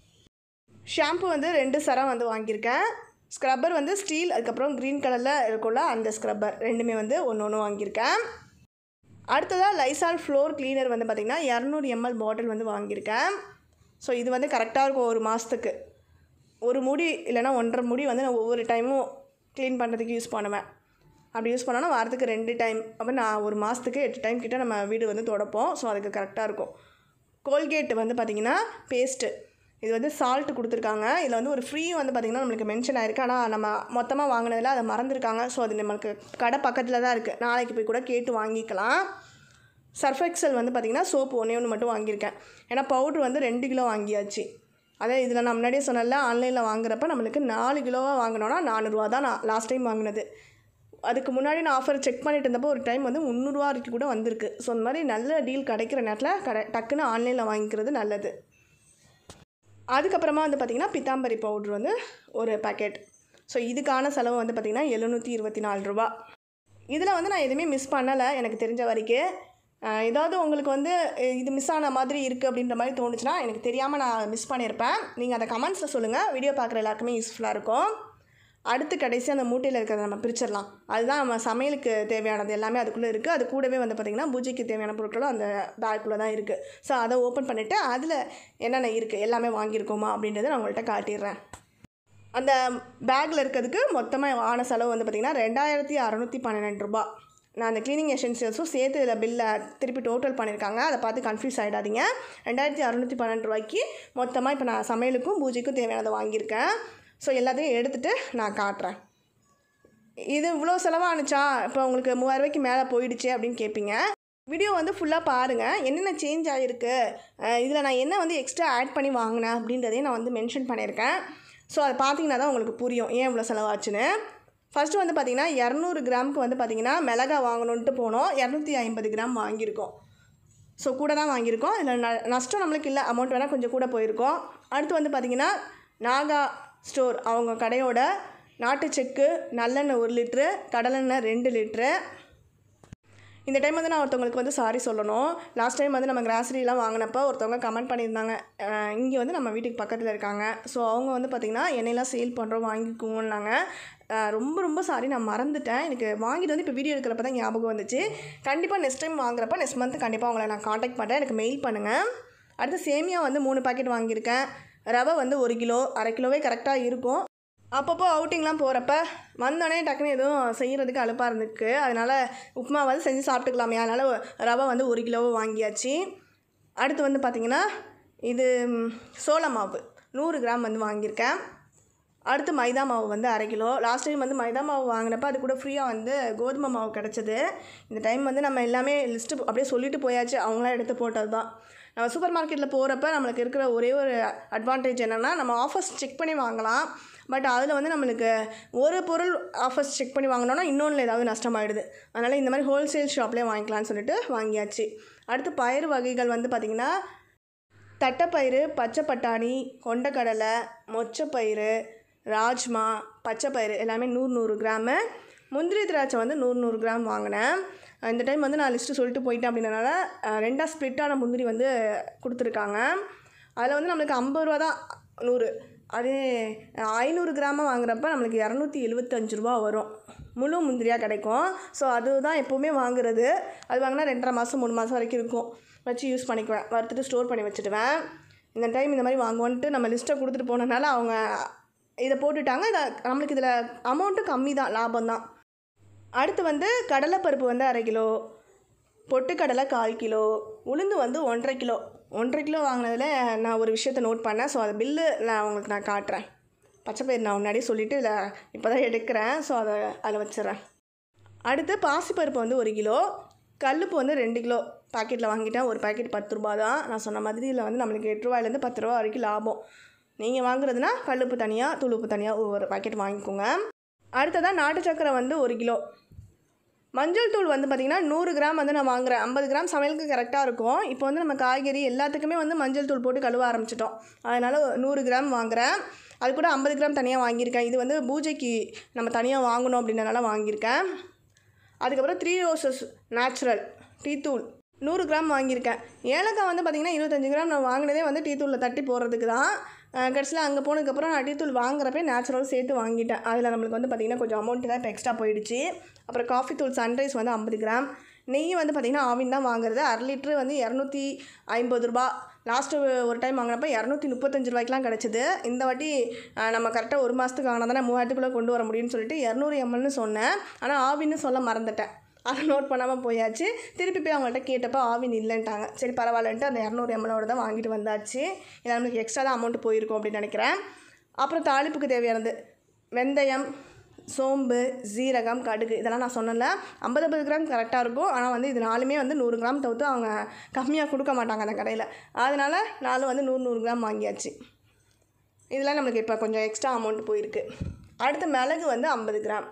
ஷாம்பு வந்து ரெண்டு சரம் வந்து வாங்கியிருக்கேன் ஸ்க்ரப்பர் வந்து ஸ்டீல் அதுக்கப்புறம் க்ரீன் கலரில் இருக்கும்ல அந்த ஸ்க்ரப்பர் ரெண்டுமே வந்து ஒன்று ஒன்று வாங்கியிருக்கேன் அடுத்ததாக லைசால் ஃப்ளோர் க்ளீனர் வந்து பார்த்திங்கன்னா இரநூறு எம்எல் பாட்டில் வந்து வாங்கியிருக்கேன் ஸோ இது வந்து கரெக்டாக இருக்கும் ஒரு மாதத்துக்கு ஒரு முடி இல்லைன்னா ஒன்றரை முடி வந்து நான் ஒவ்வொரு டைமும் க்ளீன் பண்ணுறதுக்கு யூஸ் பண்ணுவேன் அப்படி யூஸ் பண்ணோன்னா வாரத்துக்கு ரெண்டு டைம் அப்போ நான் ஒரு மாதத்துக்கு எட்டு டைம் கிட்ட நம்ம வீடு வந்து துடைப்போம் ஸோ அதுக்கு கரெக்டாக இருக்கும் கோல்கேட் வந்து பார்த்திங்கன்னா பேஸ்ட்டு இது வந்து சால்ட் கொடுத்துருக்காங்க இதில் வந்து ஒரு ஃப்ரீ வந்து பார்த்திங்கன்னா நம்மளுக்கு மென்ஷன் ஆயிருக்கு ஆனால் நம்ம மொத்தமாக வாங்கினதில் அதை மறந்துருக்காங்க ஸோ அது நம்மளுக்கு கடை பக்கத்தில் தான் இருக்குது நாளைக்கு போய் கூட கேட்டு வாங்கிக்கலாம் சர்ஃப் எக்ஸல் வந்து பார்த்திங்கன்னா சோப்பு ஒன்றே ஒன்று மட்டும் வாங்கியிருக்கேன் ஏன்னா பவுட்ரு வந்து ரெண்டு கிலோ வாங்கியாச்சு அதே இதில் நான் முன்னாடியே சொன்னல ஆன்லைனில் வாங்குறப்ப நம்மளுக்கு நாலு கிலோவாக வாங்கினோன்னா நானூறுரூவா தான் நான் லாஸ்ட் டைம் வாங்கினது அதுக்கு முன்னாடி நான் ஆஃபர் செக் பண்ணிட்டு இருந்தப்போ ஒரு டைம் வந்து முந்நூறுரூவா வரைக்கும் கூட வந்திருக்கு ஸோ அந்த மாதிரி நல்ல டீல் கிடைக்கிற நேரத்தில் கடை டக்குன்னு ஆன்லைனில் வாங்கிக்கிறது நல்லது அதுக்கப்புறமா வந்து பார்த்திங்கன்னா பித்தாம்பரி பவுட்ரு வந்து ஒரு பேக்கெட் ஸோ இதுக்கான செலவு வந்து பார்த்திங்கன்னா எழுநூற்றி இருபத்தி நாலு ரூபா இதில் வந்து நான் எதுவுமே மிஸ் பண்ணலை எனக்கு தெரிஞ்ச வரைக்கும் அஹ் ஏதாவது உங்களுக்கு வந்து அஹ் இது மிஸ் ஆன மாதிரி இருக்குது அப்படின்ற மாதிரி தோணுச்சுன்னா எனக்கு தெரியாமல் நான் மிஸ் பண்ணியிருப்பேன் நீங்கள் அதை கமெண்ட்ஸில் சொல்லுங்கள் வீடியோ பார்க்குற எல்லாருக்குமே யூஸ்ஃபுல்லாக இருக்கும் அடுத்து கடைசி அந்த மூட்டையில் இருக்கிறத நம்ம பிரிச்சிடலாம் அதுதான் நம்ம சமையலுக்கு தேவையானது எல்லாமே அதுக்குள்ளே இருக்குது அது கூடவே வந்து பார்த்திங்கன்னா பூஜைக்கு தேவையான பொருட்களும் அந்த பேக்குள்ளே தான் இருக்குது ஸோ அதை ஓப்பன் பண்ணிவிட்டு அதில் என்னென்ன இருக்குது எல்லாமே வாங்கியிருக்கோமா அப்படின்றத நான் உங்கள்கிட்ட காட்டிடுறேன் அந்த பேக்கில் இருக்கிறதுக்கு மொத்தமாக ஆன செலவு வந்து பார்த்திங்கன்னா ரெண்டாயிரத்தி அறநூற்றி பன்னிரெண்டு ரூபா நான் அந்த க்ளீனிங் எசென்சியல்ஸும் சேர்த்து இதில் பில்லை திருப்பி டோட்டல் பண்ணியிருக்காங்க அதை பார்த்து கன்ஃபியூஸ் ஆகிடாதீங்க ரெண்டாயிரத்தி அறநூற்றி பன்னெண்டு ரூபாய்க்கு மொத்தமாக இப்போ நான் சமையலுக்கும் பூஜைக்கும் தேவையானதை வாங்கியிருக்கேன் ஸோ எல்லாத்தையும் எடுத்துகிட்டு நான் காட்டுறேன் இது இவ்வளோ செலவானுச்சா இப்போ உங்களுக்கு மூவாயிரம் ரூபாய்க்கு மேலே போயிடுச்சு அப்படின்னு கேட்பீங்க வீடியோ வந்து ஃபுல்லாக பாருங்கள் என்னென்ன சேஞ்ச் ஆகிருக்கு இதில் நான் என்ன வந்து எக்ஸ்ட்ரா ஆட் பண்ணி வாங்கினேன் அப்படின்றதையும் நான் வந்து மென்ஷன் பண்ணியிருக்கேன் ஸோ அதை பார்த்தீங்கன்னா தான் உங்களுக்கு புரியும் ஏன் இவ்வளோ செலவாச்சுன்னு ஃபஸ்ட்டு வந்து பார்த்திங்கன்னா இரநூறு கிராமுக்கு வந்து பார்த்திங்கன்னா மிளகா வாங்கணுன்ட்டு போனோம் இரநூத்தி ஐம்பது கிராம் வாங்கியிருக்கோம் ஸோ கூட தான் வாங்கியிருக்கோம் இதில் ந நஷ்டம் நம்மளுக்கு இல்லை அமௌண்ட் வேணால் கொஞ்சம் கூட போயிருக்கோம் அடுத்து வந்து பார்த்திங்கன்னா நாகா ஸ்டோர் அவங்க கடையோட நாட்டு செக்கு நல்லெண்ணெய் ஒரு லிட்ரு கடலெண்ணெய் ரெண்டு லிட்ரு இந்த டைம் வந்து நான் ஒருத்தவங்களுக்கு வந்து சாரி சொல்லணும் லாஸ்ட் டைம் வந்து நம்ம கிராசரிலாம் வாங்கினப்போ ஒருத்தவங்க கமெண்ட் பண்ணியிருந்தாங்க இங்கே வந்து நம்ம வீட்டுக்கு பக்கத்தில் இருக்காங்க ஸோ அவங்க வந்து பார்த்திங்கன்னா எண்ணெயெல்லாம் சேல் பண்ணுறோம் வாங்கிக்குவோன்னாங்க அஹ் ரொம்ப ரொம்ப சாரி நான் மறந்துட்டேன் எனக்கு வாங்கிட்டு வந்து இப்போ வீடியோ எடுக்கிறப்ப தான் ஞாபகம் வந்துச்சு கண்டிப்பாக நெக்ஸ்ட் டைம் வாங்குறப்ப நெக்ஸ்ட் மந்த் கண்டிப்பாக உங்களை நான் காண்டாக்ட் பண்ணுறேன் எனக்கு மெயில் பண்ணுங்கள் அடுத்து சேமியா வந்து மூணு பாக்கெட் வாங்கியிருக்கேன் ரவை வந்து ஒரு கிலோ அரை கிலோவே கரெக்டாக இருக்கும் அப்பப்போ அவுட்டிங்லாம் போகிறப்ப வந்தோடனே டக்குன்னு எதுவும் செய்கிறதுக்கு அலுப்பாக இருந்துருக்கு அதனால் உப்புமா வந்து செஞ்சு சாப்பிட்டுக்கலாமே அதனால் ரவை வந்து ஒரு கிலோவை வாங்கியாச்சு அடுத்து வந்து பார்த்திங்கன்னா இது ம், சோள மாவு நூறு கிராம் வந்து வாங்கியிருக்கேன் அடுத்து மைதா மாவு வந்து அரை கிலோ லாஸ்ட் டைம் வந்து மைதா மாவு வாங்கினப்ப அது கூட ஃப்ரீயாக வந்து கோதுமை மாவு கிடச்சிது இந்த டைம் வந்து நம்ம எல்லாமே லிஸ்ட்டு அப்படியே சொல்லிட்டு போயாச்சு அவங்களாம் எடுத்து போட்டது தான் நம்ம சூப்பர் மார்க்கெட்டில் போகிறப்ப நம்மளுக்கு இருக்கிற ஒரே ஒரு அட்வான்டேஜ் என்னென்னா நம்ம ஆஃபர்ஸ் செக் பண்ணி வாங்கலாம் பட் அதில் வந்து நம்மளுக்கு ஒரு பொருள் ஆஃபர்ஸ் செக் பண்ணி வாங்கினோன்னா இன்னொன்றில் ஏதாவது நஷ்டமாயிடுது அதனால் இந்த மாதிரி ஹோல்சேல் ஷாப்லேயே வாங்கிக்கலாம்னு சொல்லிட்டு வாங்கியாச்சு அடுத்து பயிர் வகைகள் வந்து பார்த்திங்கன்னா தட்டைப்பயிறு பச்சை பட்டாணி கொண்டக்கடலை மொச்சப்பயிறு ராஜ்மா பச்சைப்பயிறு எல்லாமே நூறு நூறு கிராமு முந்திரி திராட்சை வந்து நூறு நூறு கிராம் வாங்கினேன் இந்த டைம் வந்து நான் லிஸ்ட்டு சொல்லிட்டு போயிட்டேன் அப்படின்றனால அஹ், ரெண்டாக ஸ்ப்ளிட்டான முந்திரி வந்து கொடுத்துருக்காங்க அதில் வந்து நம்மளுக்கு ஐம்பது ரூபா தான் நூறு அதே ஐநூறு கிராமம் வாங்குறப்ப நம்மளுக்கு இரநூத்தி எழுபத்தஞ்சு ரூபா வரும் முழு முந்திரியாக கிடைக்கும் ஸோ அதுதான் எப்போவுமே வாங்குறது அது வாங்கினா ரெண்டரை மாதம் மூணு மாதம் வரைக்கும் இருக்கும் வச்சு யூஸ் பண்ணிக்குவேன் வறுத்துட்டு ஸ்டோர் பண்ணி வச்சுடுவேன் இந்த டைம் இந்த மாதிரி வாங்குவோன்ட்டு நம்ம லிஸ்ட்டை கொடுத்துட்டு போனனால அவங்க இதை போட்டுட்டாங்க இதை நம்மளுக்கு இதில் அமௌண்ட்டும் கம்மி தான் லாபம் தான் அடுத்து வந்து கடலைப்பருப்பு வந்து அரை கிலோ பொட்டுக்கடலை கால் கிலோ உளுந்து வந்து ஒன்றரை கிலோ ஒன்றரை கிலோ வாங்கினதில் நான் ஒரு விஷயத்தை நோட் பண்ணேன் ஸோ அது பில்லு நான் உங்களுக்கு நான் காட்டுறேன் பச்சைப்பயிர் நான் முன்னாடியே சொல்லிவிட்டு இதில் இப்போ தான் எடுக்கிறேன் ஸோ அதை அதில் வச்சிடுறேன் அடுத்து பாசிப்பருப்பு வந்து ஒரு கிலோ கல்லுப்பு வந்து ரெண்டு கிலோ பாக்கெட்டில் வாங்கிட்டேன் ஒரு பாக்கெட் பத்து ரூபா தான் நான் சொன்ன மாதிரி இதில் வந்து நம்மளுக்கு எட்டு ரூபாயிலேருந்து பத்து ரூபா வரைக்கும் லாபம் நீங்கள் வாங்குறதுனா கல்லுப்பு தனியாக துளுப்பு தனியாக ஒவ்வொரு பாக்கெட் வாங்கிக்கோங்க அடுத்ததாக நாட்டு சக்கரை வந்து ஒரு கிலோ மஞ்சள் தூள் வந்து பார்த்திங்கன்னா நூறு கிராம் வந்து நான் வாங்குறேன் ஐம்பது கிராம் சமையலுக்கு கரெக்டாக இருக்கும் இப்போ வந்து நம்ம காய்கறி எல்லாத்துக்குமே வந்து மஞ்சள் தூள் போட்டு கழுவ ஆரம்பிச்சிட்டோம் அதனால் நூறு கிராம் வாங்குறேன் அது கூட ஐம்பது கிராம் தனியாக வாங்கியிருக்கேன் இது வந்து பூஜைக்கு நம்ம தனியாக வாங்கணும் அப்படின்றனால வாங்கியிருக்கேன் அதுக்கப்புறம் த்ரீ ரோசஸ் நேச்சுரல் டீ தூள் நூறு கிராம் வாங்கியிருக்கேன் ஏலக்காய் வந்து பார்த்திங்கன்னா இருபத்தஞ்சி கிராம் நான் வாங்கினதே வந்து டீ தூளில் தட்டி போடுறதுக்கு தான் கடைசியில் அங்கே போனதுக்கப்புறம் நான் டீ தூள் வாங்குறப்பே நேச்சுரல் சேர்த்து வாங்கிட்டேன் அதில் நம்மளுக்கு வந்து பார்த்திங்கன்னா கொஞ்சம் அமௌண்ட் தான் இப்போ எக்ஸ்ட்ரா போயிடுச்சு அப்புறம் காஃபி தூள் சன்ரைஸ் வந்து ஐம்பது கிராம் நெய் வந்து பார்த்திங்கன்னா ஆவின் தான் வாங்குறது அரை லிட்ரு வந்து இரநூத்தி ஐம்பது ரூபா லாஸ்ட்டு ஒரு டைம் வாங்கினப்ப இரநூத்தி முப்பத்தஞ்சு ரூபாய்க்குலாம் கிடச்சிது இந்த வாட்டி அஹ், நம்ம கரெக்டாக ஒரு மாதத்துக்கு வாங்கினா தானே மூவாயிரத்துக்குள்ளே கொண்டு வர முடியும்னு சொல்லிட்டு இரநூறு எம்எல்னு சொன்னேன் ஆனால் ஆவின்னு சொல்ல மறந்துட்டேன் அதை நோட் பண்ணாமல் போயாச்சு திருப்பி போய் அவங்கள்ட்ட கேட்டப்போ ஆவின் இல்லைன்ட்டாங்க சரி பரவாயில்லன்ட்டு அந்த இரநூறு எம்எலோட தான் வாங்கிட்டு வந்தாச்சு இது நம்மளுக்கு எக்ஸ்ட்ரா தான் அமௌண்ட் போயிருக்கும் அப்படின்னு நினைக்கிறேன் அப்புறம் தாளிப்புக்கு தேவையானது வெந்தயம் சோம்பு ஜீரகம் கடுகு இதெல்லாம் நான் சொன்னல ஐம்பது ஐம்பது கிராம் கரெக்டாக இருக்கும் ஆனால் வந்து இது நாலுமே வந்து நூறு கிராம் தவிர்த்து அவங்க கம்மியாக கொடுக்க மாட்டாங்க அந்த கடையில் அதனால் நாலு வந்து நூறு நூறு கிராம் வாங்கியாச்சு இதெல்லாம் நம்மளுக்கு இப்போ கொஞ்சம் எக்ஸ்ட்ரா அமௌண்ட் போயிருக்கு அடுத்து மிளகு வந்து ஐம்பது கிராம்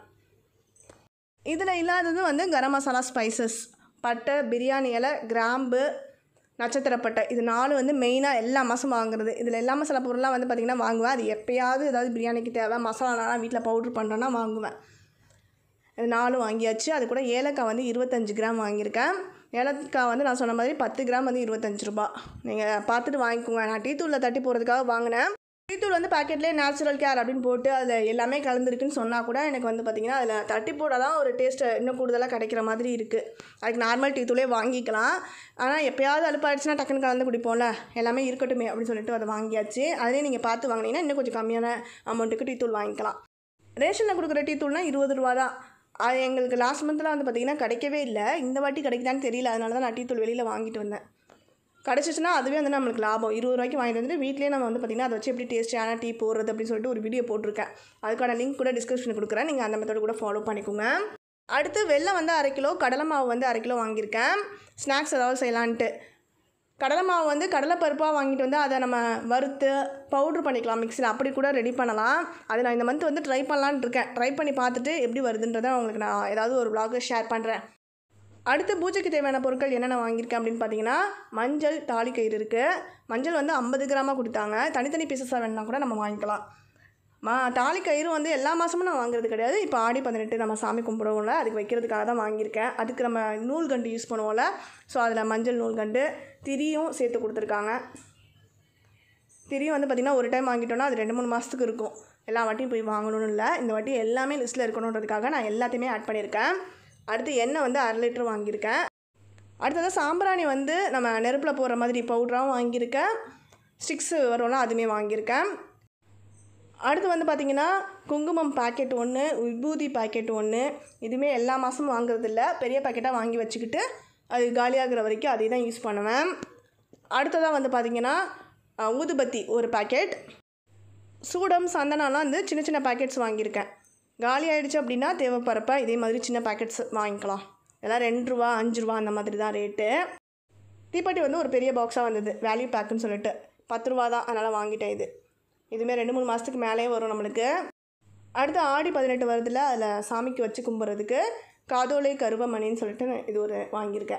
இதில் இல்லாதது வந்து கரம் மசாலா ஸ்பைசஸ் பட்டை பிரியாணி இலை கிராம்பு நட்சத்திரப்பட்டை இது நாலு வந்து மெயினாக எல்லா மாதம் வாங்குறது இதில் எல்லா மசாலா பொருள்லாம் வந்து பார்த்திங்கன்னா வாங்குவேன் அது எப்பயாவது ஏதாவது பிரியாணிக்கு தேவை மசாலாலாம் வீட்டில் பவுட்ரு பண்ணுறேன்னா வாங்குவேன் இது நாலு வாங்கியாச்சு அது கூட ஏலக்காய் வந்து இருபத்தஞ்சு கிராம் வாங்கியிருக்கேன் ஏலக்காய் வந்து நான் சொன்ன மாதிரி பத்து கிராம் வந்து இருபத்தஞ்சு ரூபா நீங்கள் பார்த்துட்டு வாங்கிக்கோங்க நான் டீ தூளில் தட்டி போகிறதுக்காக வாங்கினேன் டீ தூள் வந்து பாக்கெட்லேயே நேச்சுரல் கேர் அப்படின்னு போட்டு அதில் எல்லாமே கலந்துருக்குன்னு சொன்னால் கூட எனக்கு வந்து பார்த்திங்கன்னா அதில் தட்டி போட தான் ஒரு டேஸ்ட்டு இன்னும் கூடுதலாக கிடைக்கிற மாதிரி இருக்குது அதுக்கு நார்மல் டீ தூளே வாங்கிக்கலாம் ஆனால் எப்பயாவது அலுப்பாயிடுச்சுன்னா டக்குன்னு கலந்து குடிப்போம்ல எல்லாமே இருக்கட்டுமே அப்படின்னு சொல்லிட்டு அதை வாங்கியாச்சு அதிலே நீங்கள் பார்த்து வாங்கினீங்கன்னா இன்னும் கொஞ்சம் கம்மியான அமௌண்ட்டுக்கு டீ தூள் வாங்கிக்கலாம் ரேஷனில் கொடுக்குற டீ தூள்னா இருபது ரூபா தான் அது எங்களுக்கு லாஸ்ட் மந்தில் வந்து பார்த்திங்கன்னா கிடைக்கவே இல்லை இந்த வாட்டி கிடைக்குதான்னு தெரியல அதனால தான் நான் டீ தூள் வெளியில் வாங்கிட்டு வந்தேன் கிடச்சிச்சுன்னா அதுவே வந்து நம்மளுக்கு லாபம் இருபது ரூபாய்க்கு வாங்கிட்டு வந்துட்டு வீட்லேயே நம்ம வந்து பார்த்திங்கன்னா அதை வச்சு எப்படி டேஸ்டியான டீ போடுறது அப்படின்னு சொல்லிட்டு ஒரு வீடியோ போட்டிருக்கேன் அதுக்கான லிங்க் கூட டிஸ்கிரிப்ஷனில் கொடுக்குறேன் நீங்கள் அந்த மெத்தட் கூட ஃபாலோ பண்ணிக்கோங்க அடுத்து வெள்ளம் வந்து அரை கிலோ கடலை மாவு வந்து அரை கிலோ வாங்கியிருக்கேன் ஸ்நாக்ஸ் ஏதாவது செய்யலான்ட்டு கடலை மாவு வந்து கடலைப்பருப்பாக வாங்கிட்டு வந்து அதை நம்ம வறுத்து பவுட்ரு பண்ணிக்கலாம் மிக்ஸியில் அப்படி கூட ரெடி பண்ணலாம் அது நான் இந்த மந்த் வந்து ட்ரை பண்ணலான்னு இருக்கேன் ட்ரை பண்ணி பார்த்துட்டு எப்படி வருதுன்றதை உங்களுக்கு நான் ஏதாவது ஒரு vlog ஷேர் பண்ணுறேன் அடுத்து பூஜைக்கு தேவையான பொருட்கள் என்னென்ன வாங்கியிருக்கேன் அப்படின்னு பார்த்தீங்கன்னா மஞ்சள் தாலிக்கயிறு இருக்குது மஞ்சள் வந்து ஐம்பது கிராமாக கொடுத்தாங்க தனித்தனி பீசஸாக வேணுன்னா கூட நம்ம வாங்கிக்கலாம் மா தாலிக்கயிறு வந்து எல்லா மாதமும் நான் வாங்குறது கிடையாது இப்போ ஆடி பதினெட்டு நம்ம சாமி கும்பிடுவோம்ல அதுக்கு வைக்கிறதுக்காக தான் வாங்கியிருக்கேன் அதுக்கு நம்ம நூல்கண்டு யூஸ் பண்ணுவோம்ல ஸோ அதில் மஞ்சள் நூல்கண்டு திரியும் சேர்த்து கொடுத்துருக்காங்க திரியும் வந்து பார்த்திங்கன்னா ஒரு டைம் வாங்கிட்டோன்னா அது ரெண்டு மூணு மாதத்துக்கு இருக்கும் எல்லா வாட்டியும் போய் வாங்கணும்னு இல்லை இந்த வாட்டி எல்லாமே லிஸ்ட்டில் இருக்கணுன்றதுக்காக நான் எல்லாத்தையுமே ஆட் பண்ணியிருக்கேன் அடுத்து எண்ணெய் வந்து அரை லிட்டர் வாங்கியிருக்கேன் அடுத்தது சாம்பிராணி வந்து நம்ம நெருப்பில் போடுற மாதிரி பவுடராகவும் வாங்கியிருக்கேன் ஸ்டிக்ஸு வரும்ல அதுவுமே வாங்கியிருக்கேன் அடுத்து வந்து பார்த்திங்கன்னா குங்குமம் பாக்கெட் ஒன்று விபூதி பாக்கெட் ஒன்று இதுவுமே எல்லா மாதமும் வாங்குறது இல்ல பெரிய பாக்கெட்டாக வாங்கி வச்சுக்கிட்டு அது காலியாகிற வரைக்கும் அதை தான் யூஸ் பண்ணுவேன் அடுத்ததாக வந்து பார்த்திங்கன்னா அஹ், ஊதுபத்தி ஒரு பாக்கெட் சூடம் சந்தனம்லாம் வந்து சின்ன சின்ன பாக்கெட்ஸ் வாங்கியிருக்கேன் காலி ஆயிடுச்சு அப்படின்னா தேவைப்படுறப்ப இதே மாதிரி சின்ன பாக்கெட்ஸ் வாங்கிக்கலாம் இதெல்லாம் ரெண்டு ரூபா அஞ்சு ரூபா அந்த மாதிரி தான் ரேட்டு தீப்பெட்டி வந்து ஒரு பெரிய பாக்ஸாக வந்தது வேல்யூ பேக்குன்னு சொல்லிட்டு பத்து ரூபா தான் அதனால் வாங்கிட்டேன் இது இதுவுமே ரெண்டு மூணு மாதத்துக்கு மேலேயே வரும் நம்மளுக்கு அடுத்து ஆடி பதினெட்டு வருதுல அதில் சாமிக்கு வச்சு கும்பிட்றதுக்கு காதோலை கருவமணின்னு சொல்லிட்டு நான் இது ஒரு வாங்கியிருக்கேன்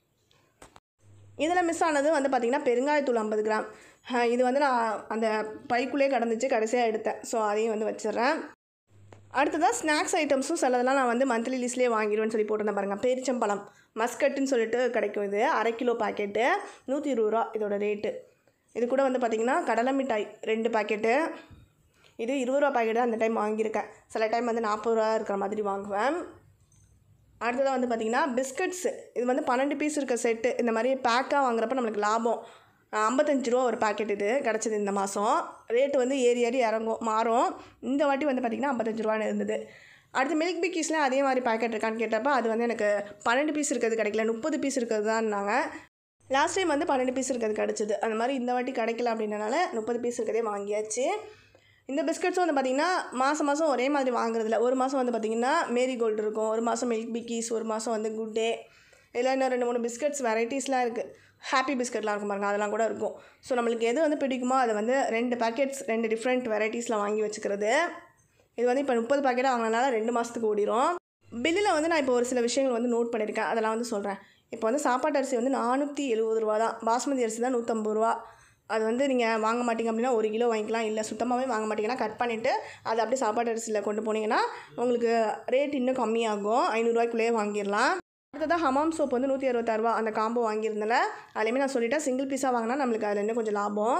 இதில் மிஸ் ஆனது வந்து பார்த்திங்கன்னா பெருங்காயத்தூள் ஐம்பது கிராம் அஹ் இது வந்து நான் அந்த பைக்குள்ளே கடந்துச்சு கடைசியாக எடுத்தேன் ஸோ அதையும் வந்து வச்சிடுறேன் அடுத்ததாக ஸ்நாக்ஸ் ஐட்டம்ஸும் சிலதெல்லாம் நான் வந்து மந்த்லி லிஸ்ட்லேயே வாங்கிடுவேன்னு சொல்லி போட்டிருந்தேன் பாருங்கள் பேரிச்சம்பழம் மஸ்கட்டுன்னு சொல்லிட்டு கிடைக்கும் இது அரை கிலோ பாக்கெட்டு நூற்றி இருபது ரூபா இதோட ரேட்டு இது கூட வந்து பார்த்திங்கன்னா கடலை மிட்டாய் ரெண்டு பாக்கெட்டு இது இருபது ரூபா பாக்கெட்டு அந்த டைம் வாங்கியிருக்கேன் சில டைம் வந்து நாற்பது ரூபா இருக்கிற மாதிரி வாங்குவேன் அடுத்ததாக வந்து பார்த்திங்கன்னா பிஸ்கட்ஸ் இது வந்து பன்னெண்டு பீஸ் இருக்க செட்டு இந்த மாதிரி பேக்காக வாங்குறப்ப நம்மளுக்கு லாபம் அஹ் ஐம்பத்தஞ்சு ரூபா ஒரு பாக்கெட் இது கிடச்சிது இந்த மாதம் ரேட்டு வந்து ஏறி ஏறி இறங்கும் மாறும் இந்த வாட்டி வந்து பார்த்திங்கன்னா ஐம்பத்தஞ்சு ரூபான்னு இருந்தது அடுத்து மில்க் பிக்கீஸ்லாம் அதே மாதிரி பாக்கெட் இருக்கான்னு கேட்டப்ப அது வந்து எனக்கு பன்னெண்டு பீஸ் இருக்கிறது கிடைக்கல முப்பது பீஸ் இருக்கிறது தான்னாங்க லாஸ்ட் டைம் வந்து பன்னெண்டு பீஸ் இருக்கிறது கிடச்சிது அந்த மாதிரி இந்த வாட்டி கிடைக்கல அப்படின்றனால முப்பது பீஸ் இருக்கிறதே வாங்கியாச்சு இந்த பிஸ்கட்ஸும் வந்து பார்த்திங்கன்னா மாதம் மாதம் ஒரே மாதிரி வாங்குறதில்ல ஒரு மாதம் வந்து பார்த்திங்கன்னா மேரி கோல்டு இருக்கும் ஒரு மாதம் மில்க் பிக்கீஸ் ஒரு மாதம் வந்து குட் டே இதில் இன்னும் ரெண்டு மூணு பிஸ்கட்ஸ் வெரைட்டிஸ்லாம் இருக்குது ஹாப்பி பிஸ்கட்லாம் இருக்கும் பாருங்க அதெல்லாம் கூட இருக்கும் ஸோ நம்மளுக்கு எது வந்து பிடிக்குமோ அதை வந்து ரெண்டு பேக்கெட்ஸ் ரெண்டு டிஃப்ரெண்ட் வெரைட்டிஸில் வாங்கி வச்சுக்கிறது இது வந்து இப்போ முப்பது பாக்கெட்டாக வாங்கினால ரெண்டு மாதத்துக்கு ஓடிரும் பில்லில் வந்து நான் இப்போ ஒரு சில விஷயங்கள் வந்து நோட் பண்ணியிருக்கேன் அதெல்லாம் வந்து சொல்கிறேன் இப்போ வந்து சாப்பாட்டு அரிசி வந்து நானூற்றி எழுபது ரூபா தான் பாஸ்மதி அரிசி தான் நூற்றம்பது ரூபா அது வந்து நீங்கள் வாங்க மாட்டீங்க அப்படின்னா ஒரு கிலோ வாங்கிக்கலாம் இல்லை சுத்தமாகவே வாங்க மாட்டீங்கன்னா கட் பண்ணிவிட்டு அதை அப்படியே சாப்பாட்டு அரிசியில் கொண்டு போனீங்கன்னா உங்களுக்கு ரேட் இன்னும் கம்மியாகும் ஐநூறுரூவாய்க்குள்ளேயே வாங்கிடலாம் அடுத்ததாக ஹமாம் சோப் வந்து நூற்றி அறுபத்தாறுவா அந்த காம்போ வாங்கியிருந்தேன்ல அதுலேயுமே நான் சொல்லிட்டேன் சிங்கிள் பீஸாக வாங்கினா நம்மளுக்கு அதில் இன்னும் கொஞ்சம் லாபம்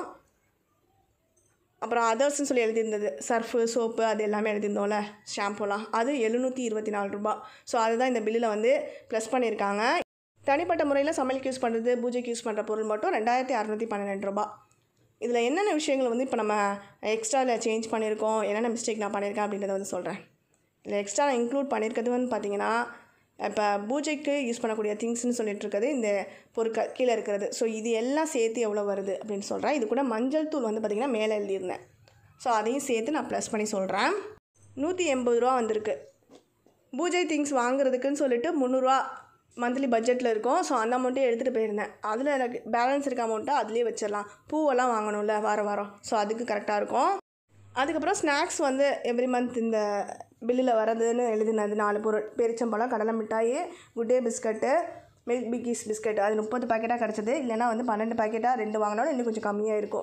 அப்புறம் அதர்ஸ்னு சொல்லி எழுதியிருந்தது சர்ஃபு சோப்பு அது எல்லாமே எழுதியிருந்தோம்ல ஷாம்புலாம் அது எழுநூற்றி இருபத்தி நாலு ரூபா ஸோ அதுதான் இந்த பில்லில் வந்து ப்ளஸ் பண்ணியிருக்காங்க தனிப்பட்ட முறையில் சமையலுக்கு யூஸ் பண்ணுறது பூஜைக்கு யூஸ் பண்ணுற பொருள் மட்டும் ரெண்டாயிரத்தி அறநூற்றி பன்னிரெண்டு ரூபா இதில் என்னென்ன விஷயங்கள் வந்து இப்போ நம்ம எக்ஸ்ட்ராவில் சேஞ்ச் பண்ணியிருக்கோம் என்னென்ன மிஸ்டேக் நான் பண்ணியிருக்கேன் அப்படின்றத வந்து சொல்கிறேன் இதில் எக்ஸ்ட்ரா நான் இன்க்ளூட் பண்ணியிருக்கிறது வந்து பார்த்தீங்கன்னா இப்போ பூஜைக்கு யூஸ் பண்ணக்கூடிய திங்ஸ்னு சொல்லிட்டு இருக்கிறது இந்த பொருட்கள் கீழே இருக்கிறது ஸோ இது எல்லாம் சேர்த்து எவ்வளோ வருது அப்படின்னு சொல்கிறேன் இது கூட மஞ்சள் தூள் வந்து பார்த்திங்கன்னா மேலே எழுதியிருந்தேன் ஸோ அதையும் சேர்த்து நான் ப்ளஸ் பண்ணி சொல்கிறேன் நூற்றி எண்பது ரூபா வந்திருக்கு பூஜை திங்ஸ் வாங்குறதுக்குன்னு சொல்லிட்டு முந்நூறுரூவா மந்த்லி பட்ஜெட்டில் இருக்கும் ஸோ அந்த அமௌண்ட்டே எடுத்துகிட்டு போயிருந்தேன் அதில் எனக்கு பேலன்ஸ் இருக்க அமௌண்ட்டை அதிலே வச்சிடலாம் பூவெல்லாம் வாங்கணும்ல வாரம் வாரம் ஸோ அதுக்கு கரெக்டாக இருக்கும் அதுக்கப்புறம் ஸ்நாக்ஸ் வந்து எவ்ரி மந்த் இந்த பில்லில் வரதுன்னு எழுதினது நாலு பொருள் பேரிச்சம்பழம் கடலை மிட்டாய் Good Day biscuit Milk Bikis biscuit அது முப்பது பாக்கெட்டாக கிடச்சது இல்லைன்னா வந்து பன்னெண்டு பாக்கெட்டாக ரெண்டு வாங்கினாலும் இன்னும் கொஞ்சம் கம்மியாக இருக்கும்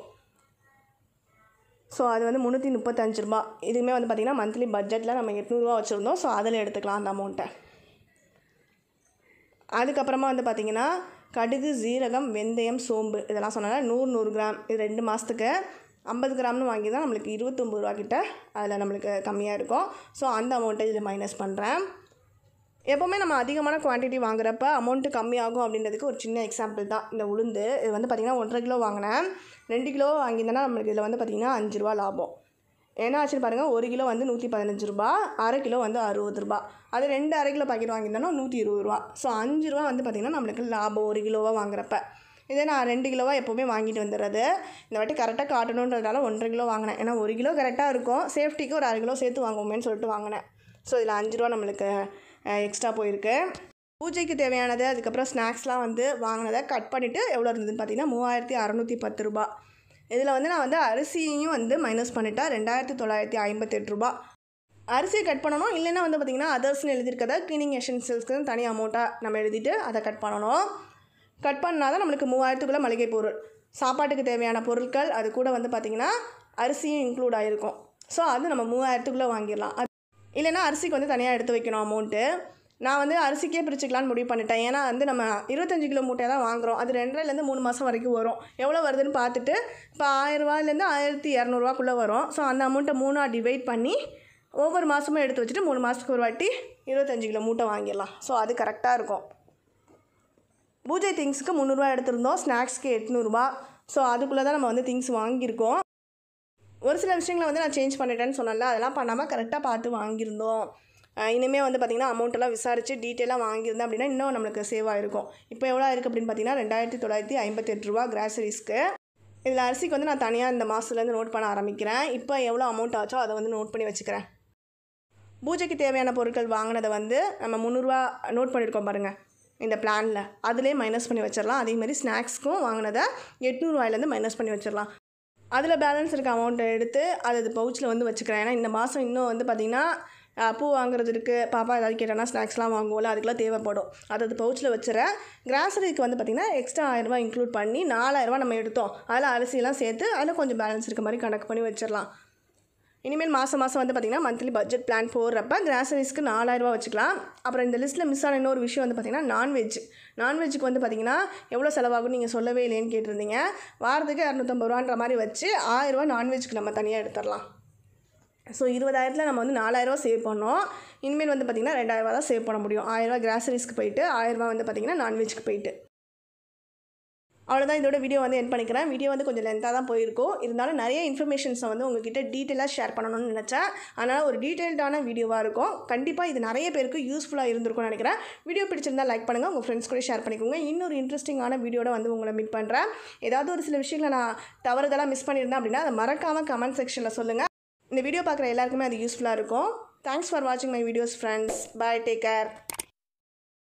ஸோ அது வந்து முந்நூற்றி முப்பத்தஞ்சு ரூபா இதுவுமே வந்து பார்த்திங்கன்னா மந்த்லி பட்ஜெட்டில் நம்ம எட்நூறுரூவா வச்சுருந்தோம் ஸோ அதில் எடுத்துக்கலாம் அந்த அமௌண்ட்டை அதுக்கப்புறமா வந்து பார்த்திங்கன்னா கடுகு ஜீரகம் வெந்தயம் சோம்பு இதெல்லாம் சொன்னால நூறு நூறு கிராம் இது ரெண்டு மாதத்துக்கு ஐம்பது கிராம்னு வாங்கி தான் நம்மளுக்கு இருபத்தொம்பது ரூபா கிட்ட அதில் நம்மளுக்கு கம்மியாக இருக்கும் ஸோ அந்த அமௌண்ட்டை இதில் மைனஸ் பண்ணுறேன் எப்போவுமே நம்ம அதிகமான குவான்டிட்டி வாங்குறப்ப அமௌண்ட்டு கம்மியாகும் அப்படின்றதுக்கு ஒரு சின்ன எக்ஸாம்பிள் தான் இந்த உளுந்து இது வந்து பார்த்திங்கன்னா ஒன்றரை கிலோ வாங்கினேன் ரெண்டு கிலோ வாங்கியிருந்தேன்னா நம்மளுக்கு இதில் வந்து பார்த்திங்கன்னா அஞ்சு ரூபா லாபம் என்ன ஆச்சுன்னு பாருங்கள் ஒரு கிலோ வந்து நூற்றி பதினஞ்சு ரூபா அரை கிலோ வந்து அறுபது ரூபா அது ரெண்டு அரை கிலோ பாக்கெட் வாங்கியிருந்தோன்னா நூற்றி இருபது ரூபா ஸோ அஞ்சு ரூபா வந்து பார்த்திங்கன்னா நம்மளுக்கு லாபம் ஒரு கிலோவாக வாங்குறப்ப இதே நான் ரெண்டு கிலோவாக எப்போவுமே வாங்கிட்டு வந்துடுறது இந்த வாட்டி கரெக்டாக காட்டணுன்றதால ஒன்றரை கிலோ வாங்கினேன் ஏன்னா ஒரு கிலோ கரெக்டாக இருக்கும் சேஃப்டிக்கு ஒரு அரை கிலோ சேர்த்து வாங்குவோமேன்னு சொல்லிட்டு வாங்கினேன் ஸோ இதில் அஞ்சு ரூபா நம்மளுக்கு எக்ஸ்ட்ரா போயிருக்கு பூஜைக்கு தேவையானது அதுக்கப்புறம் ஸ்நாக்ஸ்லாம் வந்து வாங்கினதை கட் பண்ணிவிட்டு எவ்வளோ இருந்ததுன்னு பார்த்தீங்கன்னா மூவாயிரத்தி அறநூற்றி பத்து ரூபா இதில் வந்து நான் வந்து அரிசியையும் வந்து மைனஸ் பண்ணிட்டேன் ரெண்டாயிரத்தி தொள்ளாயிரத்தி ஐம்பத்தெட்டு ரூபா அரிசியை கட் பண்ணணும் இல்லைன்னா வந்து பார்த்திங்கன்னா அதர்ஸ்னு எழுதியிருக்கத க்ளீனிங் எசென்சியல்ஸ்க்கு தனி அமௌண்ட்டாக நம்ம எழுதிட்டு அதை கட் பண்ணணும் கட் பண்ணால் தான் நம்மளுக்கு மூவாயிரத்துக்குள்ளே மளிகை பொருள் சாப்பாட்டுக்கு தேவையான பொருட்கள் அது கூட வந்து பார்த்திங்கன்னா அரிசியும் இன்க்ளூட் ஆகிருக்கும் ஸோ அது நம்ம மூவாயிரத்துக்குள்ளே வாங்கிடலாம் அது இல்லைன்னா அரிசிக்கு வந்து தனியாக எடுத்து வைக்கணும் அமௌண்ட்டு நான் வந்து அரிசிக்கே பிரிச்சுக்கலான்னு முடிவு பண்ணிட்டேன் ஏன்னா வந்து நம்ம இருபத்தஞ்சு கிலோ மூட்டையை தான் வாங்குகிறோம் அது ரெண்டரைலேருந்து மூணு மாதம் வரைக்கும் வரும் எவ்வளோ வருதுன்னு பார்த்துட்டு இப்போ ஆயிரரூவாலேருந்து ஆயிரத்தி இரநூறுவாக்குள்ளே வரும் ஸோ அந்த அமௌண்ட்டை மூணாக டிவைட் பண்ணி ஒவ்வொரு மாதமும் எடுத்து வச்சுட்டு மூணு மாதத்துக்கு ஒரு வாட்டி இருபத்தஞ்சு கிலோ மூட்டை வாங்கிடலாம் ஸோ அது கரெக்டாக இருக்கும் பூஜை திங்ஸுக்கு முந்நூறுரூவா எடுத்திருந்தோம் ஸ்நாக்ஸ்க்கு எட்நூறுபா ஸோ அதுக்குள்ளே தான் நம்ம வந்து திங்ஸ் வாங்கியிருக்கோம் ஒரு சில விஷயங்களை வந்து நான் சேஞ்ச் பண்ணிட்டேன்னு சொன்னேன்ல அதெல்லாம் பண்ணாமல் கரெக்டாக பார்த்து வாங்கியிருந்தோம் அஹ் இனிமேல் வந்து பார்த்திங்கன்னா அமௌண்ட்டெல்லாம் விசாரித்து டீட்டெயிலாக வாங்கியிருந்தேன் அப்படின்னா இன்னும் நம்மளுக்கு சேவ் ஆகிருக்கும் இப்போ எவ்வளோ இருக்குது அப்படின்னு பார்த்தீங்கன்னா ரெண்டாயிரத்தி தொள்ளாயிரத்தி ஐம்பத்தெட்டு ரூபா கிராசரிஸ்க்கு இதில் அரிசிக்கு வந்து நான் தனியாக இந்த மாதத்துலேருந்து நோட் பண்ண ஆரம்பிக்கிறேன் இப்போ எவ்வளோ அமௌண்ட் ஆச்சோ அதை வந்து நோட் பண்ணி வச்சுக்கிறேன் பூஜைக்கு தேவையான பொருட்கள் வாங்கினதை வந்து நம்ம முந்நூறுரூவா நோட் பண்ணியிருக்கோம் பாருங்கள் இந்த பிளானில் அதிலே மைனஸ் பண்ணி வச்சிடலாம் அதே மாதிரி ஸ்நாக்ஸ்க்கும் வாங்கினதை எட்நூறுவாயிலேருந்து மைனஸ் பண்ணி வச்சிடலாம் அதில் பேலன்ஸ் இருக்க அமௌண்ட்டை எடுத்து அது அது பவுச்சில் வந்து வச்சுக்கிறேன் ஏன்னா இந்த மாதம் இன்னும் வந்து பார்த்திங்கன்னா அஹ், பூ வாங்குறது இருக்குது பாப்பா ஏதாவது கேட்டோன்னா ஸ்நாக்ஸ்லாம் வாங்குவோம்ல அதுக்கெல்லாம் தேவைப்படும் அது அது பவுச்சில் வச்சுறேன் கிராசரிக்கு வந்து பார்த்திங்கன்னா எக்ஸ்ட்ரா ஆயிரரூபா இன்க்ளூட் பண்ணி நாலாயிரரூபா நம்ம எடுத்தோம் அதில் அரிசியெல்லாம் சேர்த்து அதில் கொஞ்சம் பேலன்ஸ் இருக்க மாதிரி கணக்கு பண்ணி வச்சிடலாம் இனிமேல் மாதம் மாதம் வந்து பார்த்திங்கன்னா மந்த்லி பட்ஜெட் பிளான் போடுறப்ப கிராசரிஸ்க்கு நாலாயிரரூபா வச்சுக்கலாம் அப்புறம் இந்த லிஸ்ட்டில் மிஸ் ஆன இன்னொரு விஷயம் வந்து பார்த்திங்கன்னா நான்வெஜ் நான்வெஜ்ஜுக்கு வந்து பார்த்திங்கன்னா எவ்வளோ செலவாகும் நீங்கள் சொல்லவே இல்லைன்னு கேட்டிருந்தீங்க வாரத்துக்கு இரநூத்தம்பது ரூபான்ற மாதிரி வச்சு ஆயிரரூவா நான்வெஜ்க்கு நம்ம தனியாக எடுத்துடலாம் ஸோ இருபதாயிரத்தில் நம்ம வந்து நாலாயிரரூவா சேவ் பண்ணோம் இனிமேல் வந்து பார்த்திங்கன்னா ரெண்டாயிரரூவா தான் சேவ் பண்ண முடியும் ஆயிரரூவா கிராசரிஸ்க்கு போயிட்டு ஆயிரரூவா வந்து பார்த்திங்கன்னா நான்வெஜ்க்கு போயிட்டு அவ்வளோதான் இதோட வீடியோ வந்து என் பண்ணிக்கிறேன் வீடியோ வந்து கொஞ்சம் லென்த்தாக தான் போயிருக்கும் இருந்தாலும் நிறைய இன்ஃபர்மேஷன்ஸை வந்து உங்ககிட்ட டீட்டெயிலாக ஷேர் பண்ணணும்னு நினச்சேன் அதனால் ஒரு டீட்டெயில்டான வீடியோவாக இருக்கும் கண்டிப்பாக இது நிறைய பேருக்கு யூஸ்ஃபுல்லாக இருந்திருக்கும்னு நினைக்கிறேன் வீடியோ பிடிச்சிருந்தா லைக் பண்ணுங்கள் உங்கள் ஃப்ரெண்ட்ஸ் கூட ஷேர் பண்ணிக்கோங்க இன்னொரு இன்ட்ரெஸ்டிங்கான வீடியோட வந்து உங்களை மீட் பண்ணுறேன் ஏதாவது ஒரு சில விஷயங்களை நான் தவறுதலாக மிஸ் பண்ணியிருந்தேன் அப்படின்னா அதை மறக்காமல் கமெண்ட் செக்ஷனில் சொல்லுங்கள் இந்த வீடியோ பார்க்குற எல்லாருக்குமே அது யூஸ்ஃபுல்லாக இருக்கும் தேங்க்ஸ் ஃபார் வாட்சிங் my videos friends bye take care